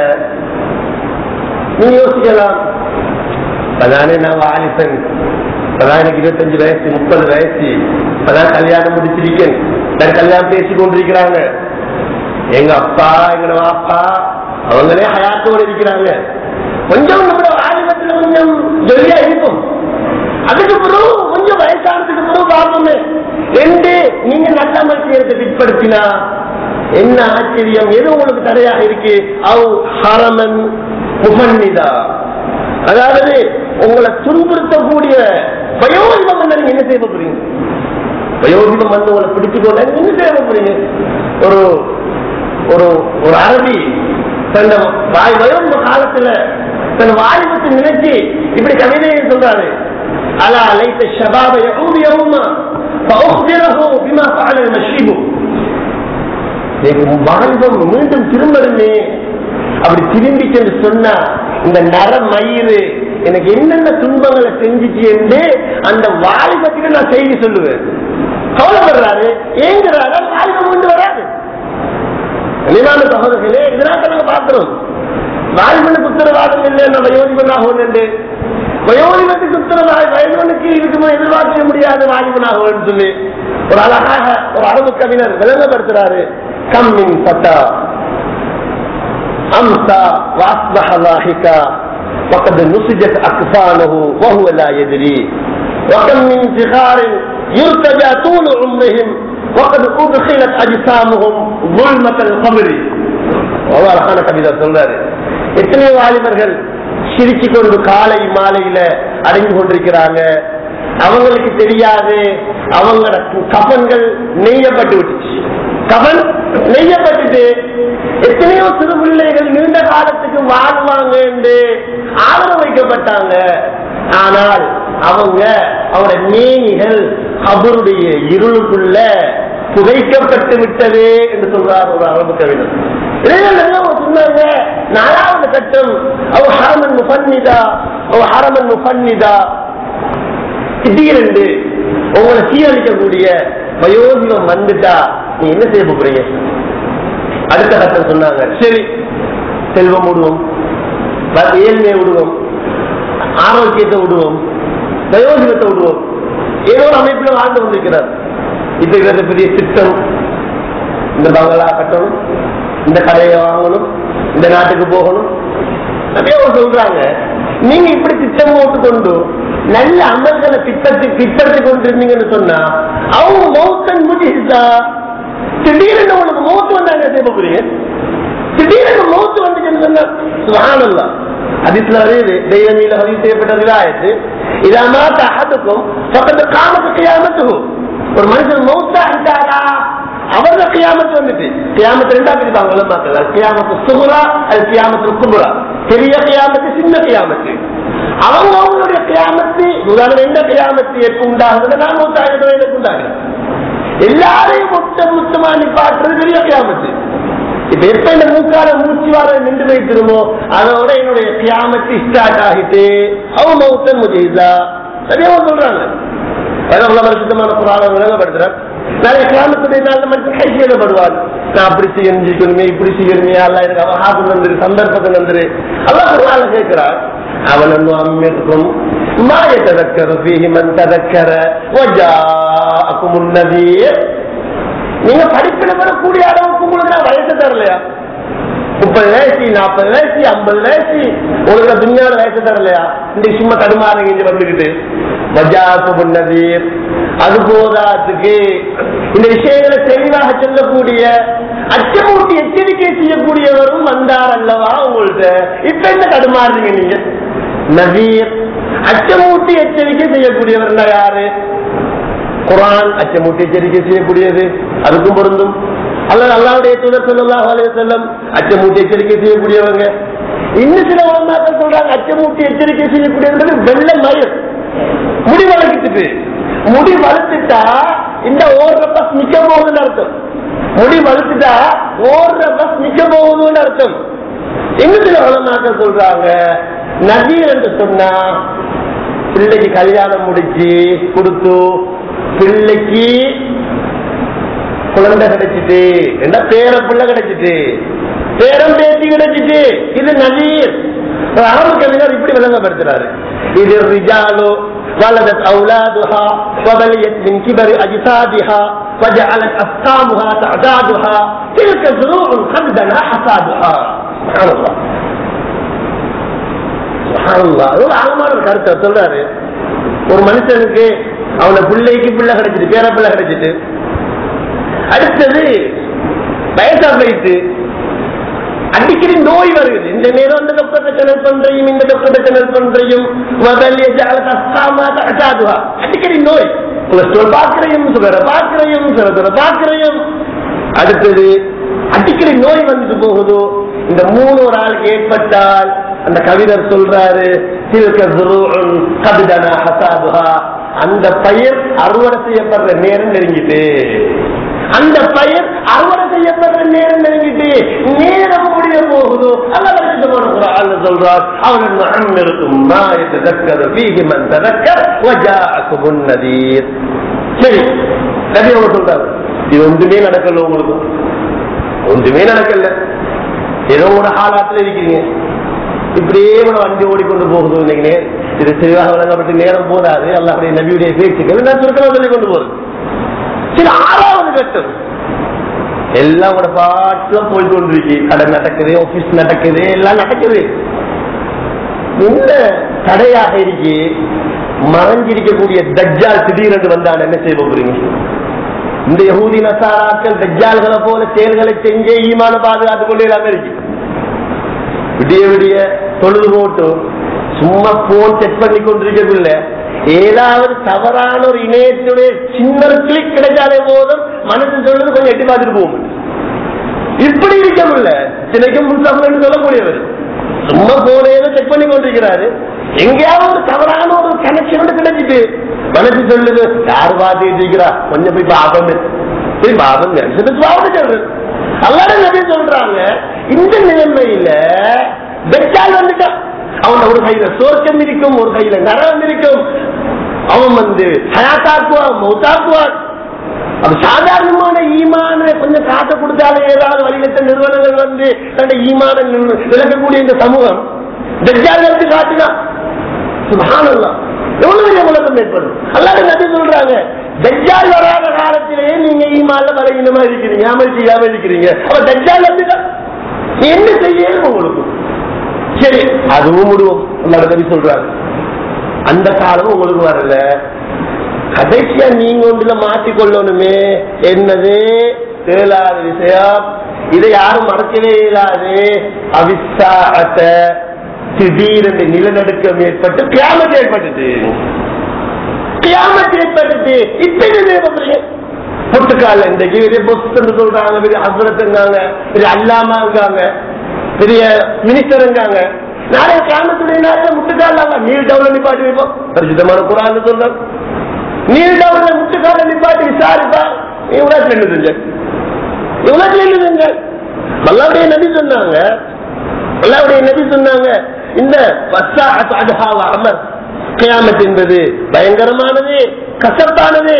நீங்க யோசிக்கலாம் அதானே நான் வாலிபன் அதான் எனக்கு இருபத்தஞ்சு வயசு முப்பது வயசு அதான் கல்யாணம் முடிச்சிருக்கேன் நான் கல்யாணம் பேசி கொண்டிருக்கிறாங்க எங்க அப்பா எங்க அப்பா அவங்களே ஹயாத்தோடு இருக்கிறாங்க கொஞ்சம் நம்ம வாலிபத்துல கொஞ்சம் ஜொலியா இருக்கும் அதுக்கு பிறகு கொஞ்சம் வயசானதுக்கு பிறகு பார்ப்போமே ரெண்டு நீங்க நல்ல மனுஷத்தை பிற்படுத்தினா என்ன ஆச்சரியம் எது உங்களுக்கு தடையாக இருக்கு அவ் ஹரமன் முகன்னிதா அதாவது உங்களை துன்புறுத்தக்கூடிய வயோதிபம் வந்து நீங்க என்ன செய்ய போறீங்க வயோதிபம் வந்து உங்களை பிடிச்சுக்கொள்ள நீங்க என்ன செய்ய போறீங்க ஒரு ஒரு ஒரு அரபி தன் வாய் வயோதிப காலத்துல தன் வாலிபத்தை நினைச்சு இப்படி கவிதையை சொல்றாரு அலா லைத்த ஷபாப யகூது யௌமா ஃபஅخبره بما فعل المشيب வாலிபம் மீண்டும் திரும்பணுமே அப்படி திரும்பிச்சு என்று சொன்னா இந்த நர மயிறு எனக்கு என்னென்ன துன்பங்களை செஞ்சுச்சு என்று அந்த வாலிபத்துக்கு நான் செய்தி சொல்லுவேன் கவலைப்படுறாரு ஏங்குறாரு அந்த வாலிபம் கொண்டு வராது நிவான சகோதரர்களே இதனால நாங்க பாக்குறோம் வாலிபனுக்கு உத்தரவாதம் இல்லை நம்ம யோசிப்பனாக ஒன்று வயோதிபத்துக்கு உத்தரவாதம் வயதவனுக்கு இதுக்கு எதிர்பார்க்க முடியாது வாலிபனாக சொல்லி ஒரு அழகாக ஒரு அரபு கவிஞர் விளங்கப்படுத்துறாரு கம்மின் பட்டா أمسى وأصبح ضاحكا وقد نسجت أكفانه وهو لا يدري وكم من صغار يرتجى طول عمرهم وقد أدخلت أجسامهم ظلمة القبر وهو அழகான கவிதை சொல்றாரு எத்தனையோ வாலிபர்கள் சிரிச்சு கொண்டு காலை மாலையில அடைந்து கொண்டிருக்கிறாங்க அவங்களுக்கு தெரியாது அவங்களோட கபன்கள் நெய்யப்பட்டு விட்டுச்சு கவன் நெய்யப்பட்டுட்டு எத்தனையோ சிறு பிள்ளைகள் நீண்ட காலத்துக்கு வாழ்வாங்க என்று ஆதரவு வைக்கப்பட்டாங்க ஆனால் அவங்க அவருடைய மேனிகள் அவருடைய இருளுக்குள்ள புதைக்கப்பட்டு விட்டது என்று சொல்றார் ஒரு அரபு கவிஞர் இளைஞர்கள் அவங்க சொன்னாங்க நாலாவது கட்டம் அவ ஹரமன் முஃபன்னிதா அவ ஹரமன் முஃபன்னிதா திடீரென்று உங்களை சீரழிக்கக்கூடிய வயோதிகம் வந்துட்டா நீ என்ன செய்ய போறீங்க அடுத்த கட்டம் சொன்னாங்க சரி செல்வம் விடுவோம் வ- ஏழ்மையை விடுவோம் ஆரோக்கியத்தை விடுவோம் வயோதிகத்தை விடுவோம் ஏதோ ஒரு அமைப்பில் வாழ்ந்து கொண்டிருக்கிறார் இப்ப இவரது பெரிய திட்டம் இந்த பங்களா கட்டணும் இந்த கடையை வாங்கணும் இந்த நாட்டுக்கு போகணும் அப்படியே அவங்க சொல்றாங்க நீங்க இப்படி திட்டம் போட்டுக்கொண்டு நல்ல அமல்களை திட்டத்து திட்டத்து கொண்டிருந்தீங்கன்னு சொன்னா அவங்க மௌத்தன் முடிச்சா திடீர்னு உங்களுக்கு மௌத்து வந்தாங்க செய்ய போறீங்க திடீர்னு மௌத்து வந்துச்சுன்னு சொன்னா சுகானல்லாம் அதிசல வருது தெய்வமீல பதிவு செய்யப்பட்ட விவாயத்து இதாமா தகத்துக்கும் பக்கத்து காமத்து கியாமத்துக்கும் ஒரு மனுஷன் மௌத்தா இருந்தாரா அவரோட கியாமத்து வந்துட்டு கியாமத்து ரெண்டா பிரிப்பாங்க உலமாக்கள் கியாமத்து சுகுரா அது கியாமத்து குபுரா பெரிய கியாமத்து சின்ன கியாமத்து அவங்க அவங்களுடைய கியாமத்து உதாரணம் எந்த கியாமத்து எப்ப உண்டாகுது நான் மூத்தாயிரம் எனக்கு உண்டாகுது எல்லாரையும் மொத்த மொத்தமா நிப்பாட்டுறது பெரிய கியாமத்து இப்ப எப்ப இந்த மூக்கால மூச்சு வார நின்று வைத்திருமோ அதோட என்னுடைய கியாமத்து ஸ்டார்ட் ஆகிட்டு அவன் மௌத்தன் முஜிதா சரியா சொல்றாங்க வேற வருஷமான புராணம் விளங்கப்படுத்துறார் நிறைய கிராமத்துடைய நாள் மனுஷன் கை செய்யப்படுவார் நான் அப்படி செய்யணுமே இப்படி செய்யணுமே அல்ல எனக்கு அவகாசம் வந்துரு சந்தர்ப்பத்தை வந்துரு அல்லாஹ் குர்ஆன்ல கேட்கிறார் அவன் அம்மிருக்கும் ما يتذكر فيه من تذكر وجاءكم النذير நீங்க படிப்பில் வரக்கூடிய அளவுக்கு உங்களுக்கு நான் வயசு தரலையா முப்பது வயசு நாற்பது வயசு ஐம்பது வயசு உங்களுக்கு துணியால வயசு தரலையா இந்த சும்மா தடுமாறுங்க இங்க வந்துக்கிட்டு பஜாசு புன்னதீர் அது போதாத்துக்கு இந்த விஷயங்களை தெளிவாக சொல்லக்கூடிய அச்சமூட்டி எச்சரிக்கை செய்யக்கூடியவரும் வந்தார் அல்லவா உங்கள்ட்ட இப்ப என்ன தடுமாறுறீங்க நீங்க நதீர் அச்சமூட்டி எச்சரிக்கை செய்யக்கூடியவர் யாரு குரான் அச்சமூட்டி எச்சரிக்கை செய்யக்கூடியது அதுக்கும் பொருந்தும் அல்லது அல்லாவுடைய தூதர் ஸல்லல்லாஹு அலைஹி வஸல்லம் அச்சமூட்டி எச்சரிக்கை செய்யக்கூடியவங்க இன்னும் சில உலமாக்கள் சொல்றாங்க அச்சமூட்டி எச்சரிக்கை செய்யக்கூடியவங்க வெள்ள மயில் முடி வளர்த்துட்டு முடி வளர்த்துட்டா இந்த ஓடுற பஸ் நிக்க போகுதுன்னு அர்த்தம் முடி வளர்த்துட்டா ஓடுற பஸ் நிக்க போகுதுன்னு அர்த்தம் இன்னும் சில உலமாக்கள் சொல்றாங்க நதீர் என்று சொன்னா பிள்ளைக்கு கல்யாணம் முடிச்சு கொடுத்து பிள்ளைக்கு குழந்தை கிடைச்சிட்டு என்ன பேர பிள்ளை கிடைச்சிட்டு பேரம் பேத்தி கிடைச்சிட்டு இது நதீர் ஒரு அரபு கவிஞர் இப்படி விளங்கப்படுத்துறாரு இது ரிஜாலு ولدت أولادها وبليت من كبر أجسادها وجعلت أسقامها تعدادها تلك زروع قد دنا حصادها سبحان الله سبحان الله அது ஒரு ஆழமான ஒரு கருத்தை சொல்றாரு ஒரு மனுஷனுக்கு அவன பிள்ளைக்கு பிள்ளை கிடைச்சிட்டு பேர பிள்ளை கிடைச்சிட்டு அடுத்தது வயசா போயிட்டு அடிக்கடி நோய் வருது இந்த நேரம் இந்த டாக்டர் சேனல் பண்றையும் இந்த டாக்டர் சேனல் பண்றையும் முதல்ல ஜால கஷ்டமா தட்டாதுவா அடிக்கடி நோய் கொலஸ்ட்ரால் பாக்குறையும் சுகரை பாக்குறையும் சிறதுரை பாக்குறையும் அடுத்தது அடிக்கடி நோய் வந்துட்டு போகுது இந்த மூணு ஒரு ஆளுக்கு ஏற்பட்டால் அந்த கவிஞர் சொல்றாரு "தில்க ஸுரூஉன் கத் தனா ஹசாதுஹா." அந்த பயிர் அறுவடை செய்யப்படுற நேரம் நெருங்கிட்டு அந்த பயிர் அறுவடை செய்யப்படுற நேரம் நெருங்கிட்டு நேரம் முடிய போகுதோ அல்ல பரிசுத்தமான குரான் சொல்றார் அவன் முஹம்மதுக்கும் மா யதக்கரு ஃபீஹி மன் ததக்கர் வஜாஅகுமுன் நதீர் சரி நபி அவங்க சொல்றாரு இது ஒன்றுமே நடக்கல உங்களுக்கு ஒன்றுமே நடக்கல ஏதோ ஒரு ஹாலாத்துல இருக்கீங்க இப்படியே ஒரு வண்டி ஓடிக்கொண்டு போகுது இன்னைக்கு இது தெளிவாக வழங்கப்பட்டு நேரம் போதாது அல்லாஹ்வுடைய நபியுடைய பேச்சுக்கள் நான் சுருக்கமாக சொல்லி கொண்டு போறது சரி ஆறாவது கட்டம் எல்லாம் கூட பாட்டுல போய் கொண்டிருக்கு கடை நடக்குது ஆபீஸ் நடக்குது எல்லாம் நடக்குது என்ன தடையாக இருக்கு மறைஞ்சிருக்கக்கூடிய தஜ்ஜால் திடீரென்று வந்தான் என்ன செய்ய போறீங்க இந்த யகூதி நசாராக்கள் தஜ்ஜால்களை போல செயல்களை செஞ்சே ஈமான பாதுகாத்துக் கொண்டே இல்லாம இருக்கு விடிய விடிய தொழுது போட்டு சும்மா போன் செக் பண்ணி கொண்டிருக்கக்குள்ள ஏதாவது தவறான ஒரு இணையத்துடைய சின்ன கிளிக் கிடைச்சாலே போதும் மனசு சொல்றது கொஞ்சம் எட்டி பார்த்துட்டு போக முடியும் இப்படி இருக்க முடியல சிலைக்கும் முன்சாமல் சொல்லக்கூடியவர் சும்மா போனேன்னு செக் பண்ணி கொண்டிருக்கிறாரு எங்கேயாவது ஒரு தவறான ஒரு கனெக்ஷன் கிடைச்சிட்டு மனசு சொல்லுது யார் பார்த்துட்டு இருக்கிறா கொஞ்சம் போய் பாபம் போய் பாபம் பாவம் சொல்றது அல்லாட நபி சொல்றாங்க இந்த நிலைமையில பெற்றால் வந்துட்டான் அவன் ஒரு கையில சோர்க்கம் இருக்கும் ஒரு கையில நரகம் இருக்கும் அவன் வந்து ஹயாத்தாக்குவான் மௌத்தாக்குவான் அது சாதாரணமான ஈமான கொஞ்சம் காசை கொடுத்தாலே ஏதாவது வழிகட்ட நிறுவனங்கள் வந்து தன்னுடைய ஈமான விளக்கக்கூடிய இந்த சமூகம் தஜ்ஜாலுக்கு காட்டினா சுபானல்லாம் எவ்வளவு பெரிய உலகம் ஏற்படும் அல்லாத நபி சொல்றாங்க தஜ்ஜால் வராத காலத்திலேயே நீங்க ஈமான்ல பலகீனமா இருக்கிறீங்க அமல் செய்யாம இருக்கிறீங்க அப்ப தஜ்ஜால் வந்துட்டா என்ன செய்யணும் உங்களுக்கு சரி அதுவும் முடிவும் அல்லாத நபி சொல்றாங்க அந்த காலமும் உங்களுக்கு வரல கடைசியா நீங்க ஒன்றுல மாற்றிக்கொள்ளணுமே என்னது தேலாத விஷயம் இதை யாரும் மறக்கவே இயலாது அவிசாத்த திடீரென்று நிலநடுக்கம் ஏற்பட்டு கியாமத்து ஏற்பட்டது கியாமத்து ஏற்பட்டது இப்ப முட்டுக்கால இன்றைக்கு பெரிய பொஸ்ட் சொல்றாங்க பெரிய அசுரத்துங்காங்க பெரிய அல்லாமாங்காங்க பெரிய மினிஸ்டருங்காங்க நாளைய கிராமத்துடைய நாளில் முட்டுக்கால நீர் டவுல நிப்பாட்டி வைப்போம் பரிசுத்தமான குரான் சொல்றாங்க நீர் டவுல முட்டுக்கால நிப்பாட்டி விசாரிப்பா நீ உலகத்தில் என்ன செஞ்ச உலகத்தில் என்ன செஞ்ச அல்லாவுடைய நபி சொன்னாங்க அல்லாவுடைய நபி சொன்னாங்க இந்த அமர் கியாமத் என்பது பயங்கரமானது கசப்பானது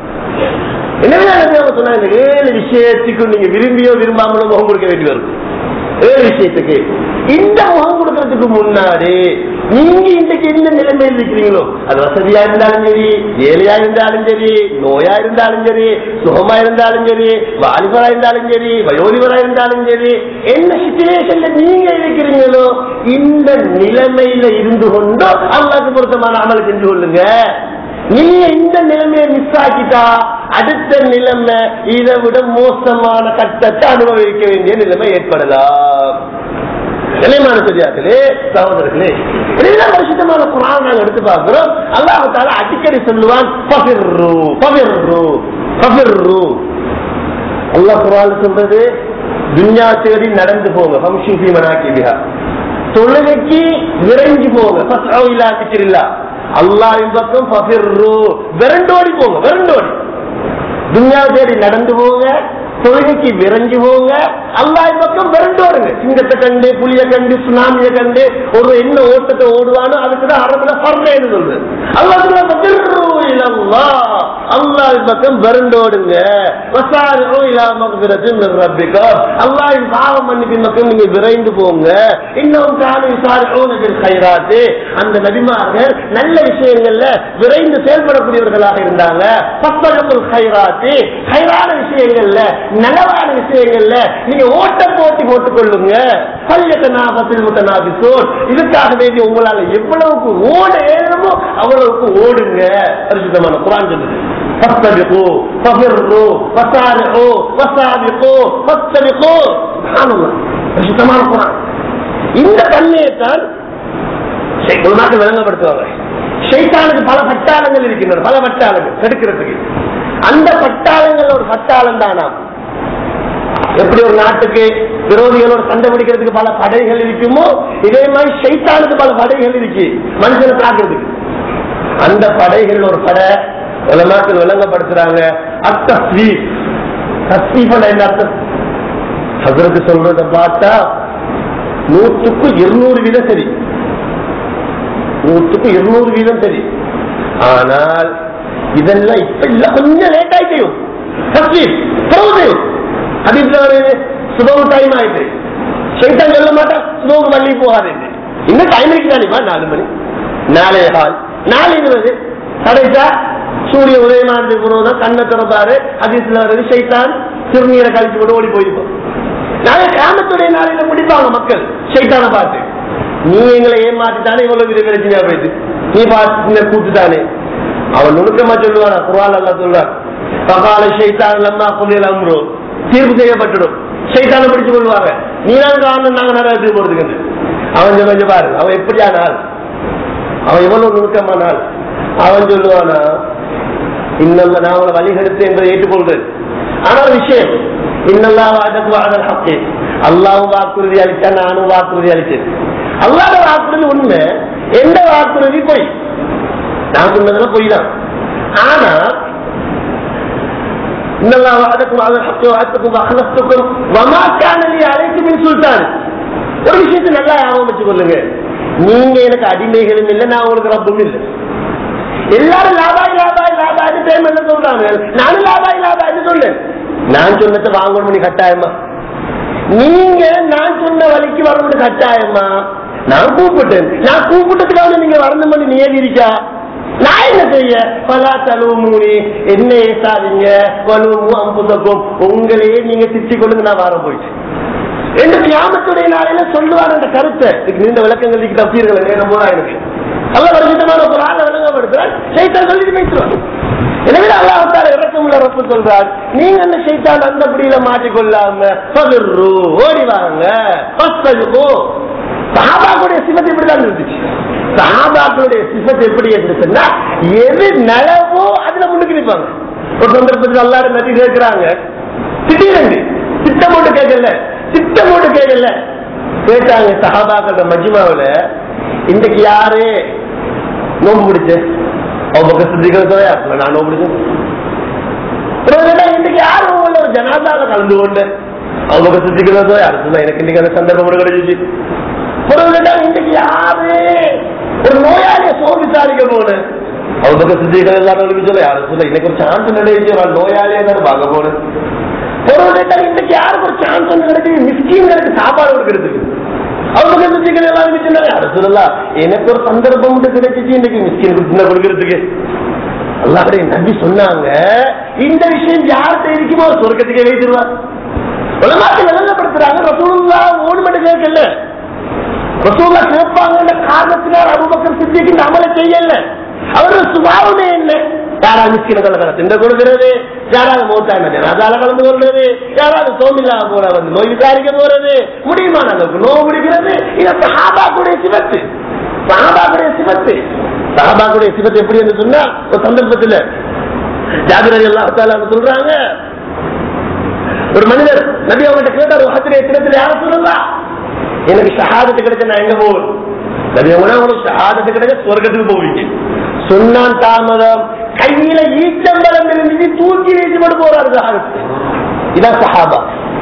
எனவே அவங்க சொன்னாங்க இந்த ஏழு விஷயத்துக்கு நீங்க விரும்பியோ விரும்பாமலோ முகம் கொடுக்க வேண்டி வரும் ஏழு விஷயத்துக்கு இந்த முகம் கொடுக்கறதுக்கு முன்னாடி நீங்க இன்றைக்கு எந்த நிலைமையில் இருக்கிறீங்களோ அது வசதியா இருந்தாலும் சரி ஏழையா இருந்தாலும் சரி நோயா இருந்தாலும் சரி சுகமா இருந்தாலும் சரி வாலிபரா இருந்தாலும் சரி வயோதிபரா இருந்தாலும் சரி என்ன சுச்சுவேஷன்ல நீங்க இருக்கிறீங்களோ இந்த நிலைமையில இருந்து கொண்டோ அல்லாக்கு பொருத்தமான அமல் செஞ்சு கொள்ளுங்க நீங்க இந்த நிலைமையை மிஸ் ஆக்கிட்டா அடுத்த நிலைமை இதை விட மோசமான கட்டத்தை அனுபவிக்க வேண்டிய நிலைமை ஏற்படலாம் நிலைமான சரியாக்களே சகோதரர்களே இப்படிதான் பரிசுத்தமான குரான் நாங்க எடுத்து பார்க்கிறோம் அல்லாஹால அடிக்கடி சொல்லுவான் பகிர்ரு பகிர்ரு பகிர்ரு அல்லாஹ் குரான் சொல்றது துன்யா தேடி நடந்து போங்க ஹம்ஷி ஃபி மனாகிபிஹா தொழுகைக்கு விரைஞ்சு போங்க ஃபஸ்அு இலா திக்ரில்லா அல்லாஹ்வின் பக்கம் ஃபபிர்ரு விரண்டோடி போங்க விரண்டோடி துன்யா தேடி நடந்து போங்க தொழுகைக்கு விரைஞ்சு போங்க அல்லாஹ் பக்கம் விரண்டோடுங்க சிங்கத்தை கண்டு புளிய கண்டு சுனாமிய கண்டு ஒரு என்ன ஓட்டத்தை ஓடுவானோ அதுக்குதான் அரபுல பர்றேன்னு சொல்றது அல்லாஹ் அல்லாஹ் பக்கம் விரண்டோடுங்க அல்லாஹின் பாவம் மன்னிப்பின் பக்கம் நீங்க விரைந்து போங்க இன்னும் கைராத்து அந்த நபிமார்கள் நல்ல விஷயங்கள்ல விரைந்து செயல்படக்கூடியவர்களாக இருந்தாங்க பத்தகத்துல் கைராத்து கைரான விஷயங்கள்ல நலவான விஷயங்கள்ல நீங்க ஓட்டம் போட்டி போட்டுக் கொள்ளுங்க பல்யத்தனாபத்தில் முத்தனாபிசோர் இதுக்காக வேண்டி உங்களால எவ்வளவுக்கு ஓட ஏறணுமோ அவ்வளவுக்கு ஓடுங்க பரிசுத்தமான குரான் சொல்லுது فاستبقوا ففروا وسارعوا وسابقوا فاستبقوا سبحان الله பரிசுத்தமான குரான் இந்த தன்மையைத்தான் குருநாட்டு விளங்கப்படுத்துவாங்க ஷைத்தானுக்கு பல பட்டாளங்கள் இருக்கின்றன பல பட்டாளங்கள் தடுக்கிறதுக்கு அந்த பட்டாளங்கள் ஒரு பட்டாளம் தானா எப்படி ஒரு நாட்டுக்கு விரோதிகளோட சண்டை பிடிக்கிறதுக்கு பல படைகள் இருக்குமோ இதே மாதிரி ஷைத்தானுக்கு பல படைகள் இருக்கு மனுஷனை தாக்குறதுக்கு அந்த படைகள் ஒரு படை உலமாக்கள் விளங்கப்படுத்துறாங்க அத்தஸ்வீப் தஸ்வீப் என்ன அர்த்தம் ஹசரத்து சொல்றத பார்த்தா நூற்றுக்கு இருநூறு வீதம் சரி நூற்றுக்கு இருநூறு வீதம் சரி ஆனால் இதெல்லாம் இப்ப இல்ல கொஞ்சம் லேட் ஆயிட்டையும் தஸ்வீப் போகுது அதில் சுபவு டைம் ஆயிட்டு சைத்தான் சொல்ல மாட்டான் சுபவுக்கு மல்லி போகாது இன்னும் டைம் இருக்கு தானேப்பா நாலு மணி நாளே கால் நாலு இருபது கடைசா சூரிய உதயமானதுக்கு பிறகுதான் கண்ணை திறப்பாரு அதிசல வருது சைத்தான் சிறுநீரை கழிச்சு விட்டு ஓடி போயிருப்போம் நாங்க கிராமத்துடைய நாளையில முடிப்பாங்க மக்கள் சைத்தானை பார்த்து நீ எங்களை ஏமாத்திட்டானே இவ்வளவு வித பிரச்சனையா போயிட்டு நீ பார்த்து கூட்டுட்டானே அவன் நுணுக்கமா சொல்லுவானா குரால் எல்லாம் சொல்றான் பகால சைத்தான் லம்மா புள்ளியல் அம்ரோ தீர்ப்பு செய்யப்பட்டுடும் சைத்தானை பிடிச்சு கொள்வாங்க நீ தான் காரணம் நாங்க நிறைய போறதுக்கு அவன் கொஞ்சம் பாரு அவன் எப்படியான ஆள் அவன் எவ்வளவு நுணுக்கமான ஆள் அவன் சொல்லுவானா இன்னும் நான் அவளை வழிகெடுத்து என்பதை ஏற்றுக்கொள்கிறேன் ஆனால் விஷயம் இன்னெல்லாம் வாதக்கு வாதல் ஹக்கே அல்லாவும் வாக்குறுதி அளித்தா நானும் வாக்குறுதி அளித்தேன் அல்லாத வாக்குறுதி உண்மை எந்த வாக்குறுதி பொய் நான் சொன்னதுல பொய் தான் ஆனா இன்னெல்லாம் வாதக்கும் வாதல் ஹக்கே வாதத்துக்கும் அகலத்துக்கும் வமா காணலி அழைத்து மின் சுல்தான் ஒரு விஷயத்தை நல்லா ஞாபகம் வச்சுக் கொள்ளுங்க நீங்க எனக்கு அடிமைகளும் இல்லை நான் உங்களுக்கு ரப்பும் இல்லை எல்லாரும் லாபாய் லாபாய் லாபாய் பேமெண்ட் சொல்றாங்க நானும் லாபாய் லாபாய் சொல்லேன் நான் சொன்னதை வாங்கணும் நீ கட்டாயமா நீங்க நான் சொன்ன வழிக்கு வரணும் கட்டாயமா நான் கூப்பிட்டேன் நான் கூப்பிட்டதுக்காக நீங்க வரணும் நீ இருக்கா நான் என்ன செய்ய பலா தலுமூனி என்ன ஏசாதீங்க வலுமு அம்புதக்கும் உங்களையே நீங்க திட்டிக் கொள்ளுங்க நான் வர போயிட்டு ரெண்டு கியாமத்துடைய நாளையில சொல்லுவார் அந்த கருத்தை இதுக்கு நீண்ட விளக்கங்கள் இதுக்கு தப்பீர்கள் நேரம் போதா எனக்கு நல்ல வருஷமான ஒரு ஆளை விளங்கப்படுத்துறார் சைத்தான் சொல்லிட்டு பேசுவார் எனவே அல்லாஹால இறக்கமுள்ள ரப்பு சொல்றார் நீங்க அந்த சைத்தான் அந்த பிடியில மாட்டிக்கொள்ளாம பகிர்ரு ஓடி வாங்க சஹாபாக்களுடைய சிவத்தை இப்படிதான் இருந்துச்சு சஹாபாக்களுடைய சிவத்தை எப்படி இருந்துச்சுன்னா எது நலவோ அதுல முன்னுக்கு நிற்பாங்க ஒரு சந்தர்ப்பத்தில் எல்லாரும் நட்டி கேட்கிறாங்க திடீரென்று திட்டம் போட்டு கேட்கல திட்டம் போட்டு கேட்கல கேட்டாங்க சஹாபாக்கள மஜ்மாவுல இன்றைக்கு யாரு நோம்பு பிடிச்சு அவங்க சித்திக்கிறதோ யாருல நான் நோம்பு பிடிச்சேன் இன்னைக்கு யாரு உங்கள ஒரு ஜனாதால கலந்து கொண்டு அவங்க சித்திக்கிறதோ யாரு சொன்னா எனக்கு இன்னைக்கு அந்த சந்தர்ப்பம் கூட கிடைச்சிச்சு இன்னைக்கு யாரு ஒரு நோயாளிய சோறு விசாரிக்க போனேன் அவங்க சித்திகள் எல்லாரும் சொல்ல யாரும் சொல்ல இன்னைக்கு ஒரு சான்ஸ் நடந்துச்சு ஒரு நோயாளியா தான் பார்க்க போனேன் பொருள் கேட்டா இன்னைக்கு யாருக்கு ஒரு சான்ஸ் ஒன்று கிடைக்குது மிஸ்கீன்களுக்கு சாப்பாடு கொடுக்கறதுக்கு அவங்க சித்திகள் எல்லாரும் சொன்னாங்க யாரும் சொல்லலாம் எனக்கு ஒரு சந்தர்ப்பம் மட்டும் கிடைச்சிச்சு இன்னைக்கு மிஸ்கீனுக்கு சின்ன கொடுக்கறதுக்கு அல்லாவுடைய நம்பி சொன்னாங்க இந்த விஷயம் யார்கிட்ட இருக்குமோ சொர்க்கத்துக்கே வைத்திருவார் உலமாத்தை விளங்கப்படுத்துறாங்க ரசூலுல்லா ஓடு மட்டும் கேட்கல ரசூல்லா கேட்பாங்க காரணத்தினால் அபுபக்கர் சித்திக்கு இந்த அமலை செய்யல அவரோட சுபாவமே என்ன யாராவது மிஸ்கின திண்ட கொடுக்கிறது யாராவது மூத்தான ஜனாதால கலந்து கொள்றது யாராவது சோமில்லா போல வந்து நோய் விசாரிக்க போறது முடியுமா நாங்களுக்கு நோய் முடிக்கிறது இது சஹாபாக்குடைய சிவத்து சஹாபாக்குடைய சிவத்து சஹாபாக்குடைய சிவத்து எப்படி என்று சொன்னா ஒரு சந்தர்ப்பத்தில் ஜாகிரதை எல்லாம் சொல்றாங்க ஒரு மனிதர் நபி அவங்ககிட்ட கேட்டார் ஹத்திரை தினத்தில் யார சொல்லலாம் எனக்கு ஷஹாதத்து கிடைச்ச நான் எங்க போவேன் நபி அவங்க உங்களுக்கு ஷஹாதத்து கிடைச்ச சொர்க்கத்துக்கு போவீங்க சொன்னான் தாமதம் கையில ஈச்சம்பலம் இருந்துச்சு தூக்கி வீசப்பட்டு போறாரு ஷஹாதத்து இதான் சஹாபா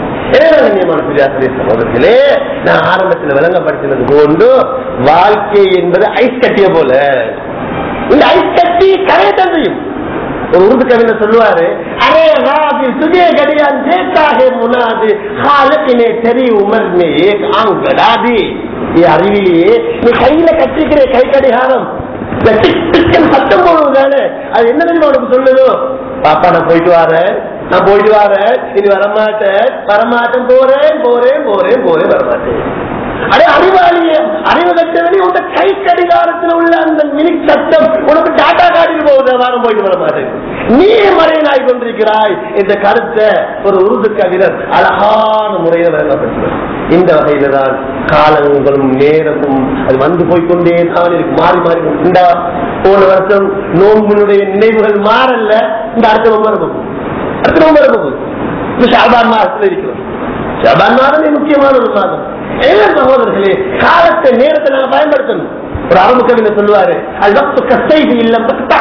சகோதரர்களே நான் ஆரம்பத்தில் விளங்கப்படுத்தினது போன்று வாழ்க்கை என்பது ஐஸ் கட்டிய போல இந்த ஐஸ் கட்டி கரையத்தான் செய்யும் ஒரு உருது கவிஞர் சொல்லுவாரு அரே ராதி துஜே கடியான் தேக்காக முனாது ஹாலத்தினே தெரி உமர் மே ஏக் ஆங்கடாதி அறிவிலேயே நீ கையில கட்டிக்கிற கை கடிகாரம் சத்தம் போடுவதானே அது என்ன தெரியுமா உனக்கு சொல்லுதோ பாப்பா நான் போயிட்டு வரேன் நான் போயிட்டு வரேன் இனி வரமாட்டேன் வரமாட்டேன் போறேன் போறேன் போறேன் போறேன் வரமாட்டேன் அடே அறிவாளிய அறிவு கட்டவனி உங்க கை கடிகாரத்தில் உள்ள அந்த மினி சத்தம் உனக்கு டாட்டா காட்டிட்டு போகுது வாரம் போயிட்டு வர மாட்டேன் நீ மறையனாய் கொண்டிருக்கிறாய் இந்த கருத்தை ஒரு உருது கவிஞர் அழகான முறையில் வழங்கப்பட்டது இந்த வகையில தான் காலங்களும் நேரமும் அது வந்து போய்கொண்டே தான் இருக்கு மாறி மாறி இந்த போன வருஷம் நோம்பினுடைய நினைவுகள் மாறல இந்த அடுத்த ரொம்ப இருக்கும் அடுத்த ரொம்ப இருக்கும் இது ஷாபான் மாதத்தில் இருக்கிறோம் ஷாபான் மாதமே முக்கியமான ஒரு மாதம் ஏழு சகோதரர்களே காலத்தை நேரத்தை நாங்க பயன்படுத்தணும் ஒரு அரபு கவிஞர் சொல்லுவாரு அது கசைது இல்ல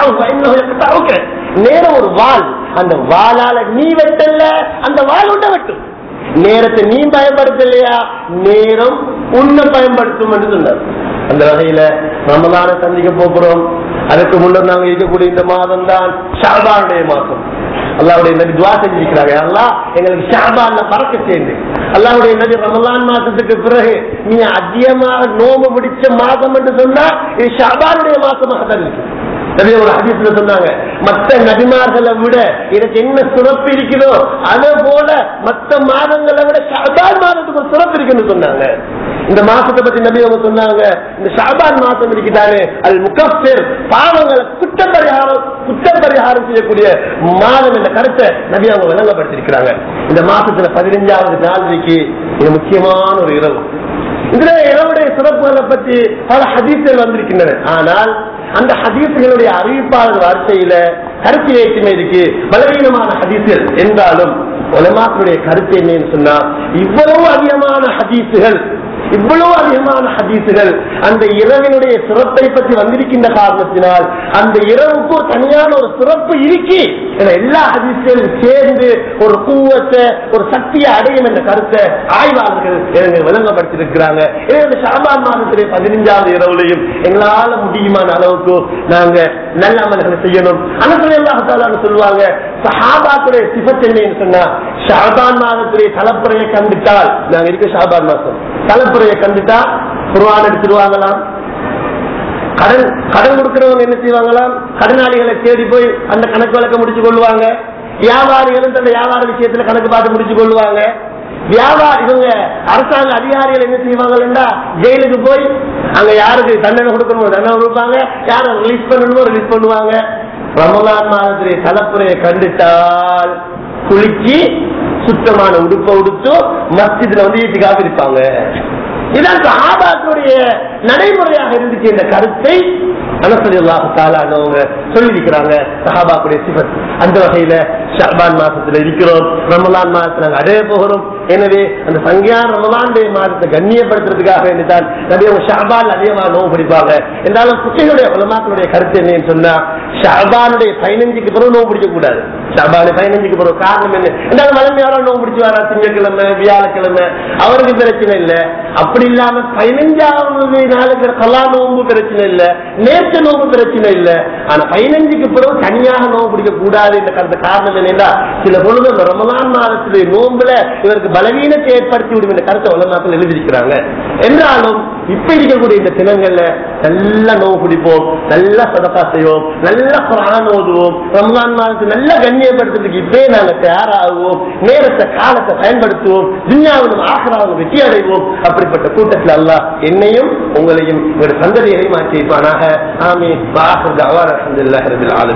நேரம் ஒரு வால் அந்த வாளால நீ வெட்டல அந்த வால் உண்ட வெட்டும் நேரத்தை நீ பயன்படுத்தலையா நேரம் உன்னை பயன்படுத்தும் என்று சொன்னார் அந்த வகையில ரமலான சந்திக்க போகிறோம் அதுக்கு முன்னர் நாங்க இருக்கக்கூடிய இந்த மாதம் தான் ஷாபானுடைய மாதம் அல்லாவுடைய நபி துவா செஞ்சிருக்கிறாங்க அல்லா எங்களுக்கு ஷாபான்ல பறக்க சேர்ந்து அல்லாவுடைய நபி ரமலான் மாசத்துக்கு பிறகு நீ அதிகமாக நோம்பு பிடிச்ச மாதம் என்று சொன்னா இது ஷாபானுடைய மாசமாக தான் இருக்கு நபி ஒரு ஹதீஸ்ல சொன்னாங்க மத்த நபிமார்களை விட எனக்கு என்ன சிறப்பு இருக்குதோ அதே போல மத்த மாதங்களை விட ஷாபான் மாதத்துக்கு ஒரு சிறப்பு இருக்குன்னு சொன்னாங்க இந்த மாசத்தை பத்தி நபி அவங்க சொன்னாங்க இந்த ஷாபான் மாசம் இருக்கிறாரு அது முகப்பேர் பாவங்களை குற்ற பரிகாரம் குற்ற பரிகாரம் செய்யக்கூடிய மாதம் என்ற கருத்தை நபி அவங்க விளங்கப்படுத்திருக்கிறாங்க இந்த மாசத்துல பதினைஞ்சாவது நாளைக்கு இது முக்கியமான ஒரு இரவு இதுல இரவுடைய சிறப்புகளை பத்தி பல ஹதீஸ்கள் வந்திருக்கின்றன ஆனால் அந்த ஹதீசுகளுடைய அறிவிப்பாளர் வார்த்தையில கருத்து வேற்றுமை இருக்கு பலவீனமான ஹதீசுகள் என்றாலும் உலமாக்களுடைய கருத்து என்னன்னு சொன்னா இவ்வளவு அதிகமான ஹதீசுகள் இவ்வளவு அதிகமான ஹதீசுகள் அந்த இரவினுடைய சிறப்பை பற்றி வந்திருக்கின்ற காரணத்தினால் அந்த இரவுக்கு ஒரு தனியான ஒரு சிறப்பு இருக்கு என எல்லா ஹதீசுகளும் சேர்ந்து ஒரு கூவத்தை ஒரு சக்தியை அடையும் என்ற கருத்தை ஆய்வாளர்கள் எனக்கு விளங்கப்படுத்திருக்கிறாங்க எனவே இந்த ஷாபான் மாதத்திலே பதினைஞ்சாவது இரவுலையும் எங்களால முடியுமான அளவுக்கு நாங்க நல்ல அமல்களை செய்யணும் அனசல் அல்லாஹால சொல்லுவாங்க சஹாபாத்துடைய சிபத் என்னன்னு சொன்னா ஷாபான் மாதத்துடைய தலைப்புறையை கண்டுட்டால் நாங்க இருக்க ஷாபான் மாசம் தலைப்புறையை கண்டுட்டா குர்ஆன் எடுத்துருவாங்களாம் கடன் கடன் கொடுக்கிறவங்க என்ன செய்வாங்களாம் கடனாளிகளை தேடி போய் அந்த கணக்கு வழக்க முடிச்சு கொள்வாங்க வியாபாரிகளும் தந்த வியாபார விஷயத்துல கணக்கு பார்த்து முடிச்சு கொள்வாங்க வியாபாரி இவங்க அரசாங்க அதிகாரிகள் என்ன செய்வாங்கன்னா ஜெயிலுக்கு போய் அங்க யாருக்கு தண்டனை கொடுக்கணுமோ தண்டனை கொடுப்பாங்க யாரை ரிலீஸ் பண்ணணுமோ ரிலீஸ் பண்ணுவாங்க ரமலான் மாதத்துடைய தலைப்புறையை கண்டுட்டால் குளிச்சு சுத்தமான உடுப்பை உடுத்து மஸ்ஜித்ல வந்து ஈட்டி காத்திருப்பாங்க இதான் சஹாபாக்களுடைய நடைமுறையாக இருந்துச்சு இந்த கருத்தை அனசலில்லாஹாலானவங்க சொல்லியிருக்கிறாங்க சஹாபாக்குடைய சிபத் அந்த வகையில ஷாபான் மாசத்துல இருக்கிறோம் ரமலான் மாசத்துல நாங்க அடைய போகிறோம் எனவே அந்த சங்கியான் ரமலானுடைய மாதத்தை கண்ணியப்படுத்துறதுக்காக வேண்டிதான் நிறைய ஷாபான் அதிகமாக நோவு பிடிப்பாங்க என்றாலும் குட்டிகளுடைய உலமாக்களுடைய கருத்து என்னன்னு சொன்னா ஷாபானுடைய பதினஞ்சுக்கு பிறகு நோவு பிடிக்க கூடாது ஷாபானு பதினஞ்சுக்கு பிறகு காரணம் என்ன என்றாலும் வளமையாரோ நோவு பிடிச்சு வரா திங்கட்கிழமை வியாழக்கிழமை அவருக்கு பிரச்சனை இல்லை அப்படி இல்லாம பதினஞ்சாவது நாளுக்கு கலா நோம்பு பிரச்சனை இல்லை நேற்று நோம்பு பிரச்சனை இல்லை ஆனா பதினஞ்சுக்கு பிறகு தனியாக நோம்பு பிடிக்க கூடாது என்ற கருத்து காரணம் என்னன்னா சில பொழுது அந்த ரமலான் மாதத்துடைய நோம்புல இவருக்கு பலவீனத்தை ஏற்படுத்தி விடும் என்ற கருத்தை உலமாக்கள் எழுதியிருக்கிறாங்க என்றாலும் இப்ப இருக்கக்கூடிய இந்த தினங்கள்ல நல்ல நோவு பிடிப்போம் நல்ல சதக்கா செய்வோம் நல்ல குரான் ஓதுவோம் ரமலான் மாதத்தை நல்ல கண்ணியப்படுத்துறதுக்கு இப்பே நாங்க தயாராகுவோம் நேரத்தை காலத்தை பயன்படுத்துவோம் துன்யாவிலும் ஆசராவிலும் வெற்றி அடைவோம் அப்படிப்பட்ட கூட்டத்தில் அல்லாஹ் என்னையும் உங்களையும் உங்களுடைய சந்ததியையும் மாற்றி வைப்பானாக ஆமீன் வாஹர் தவார் அல்ஹம்துலில்லாஹி ரபில் ஆலமீன்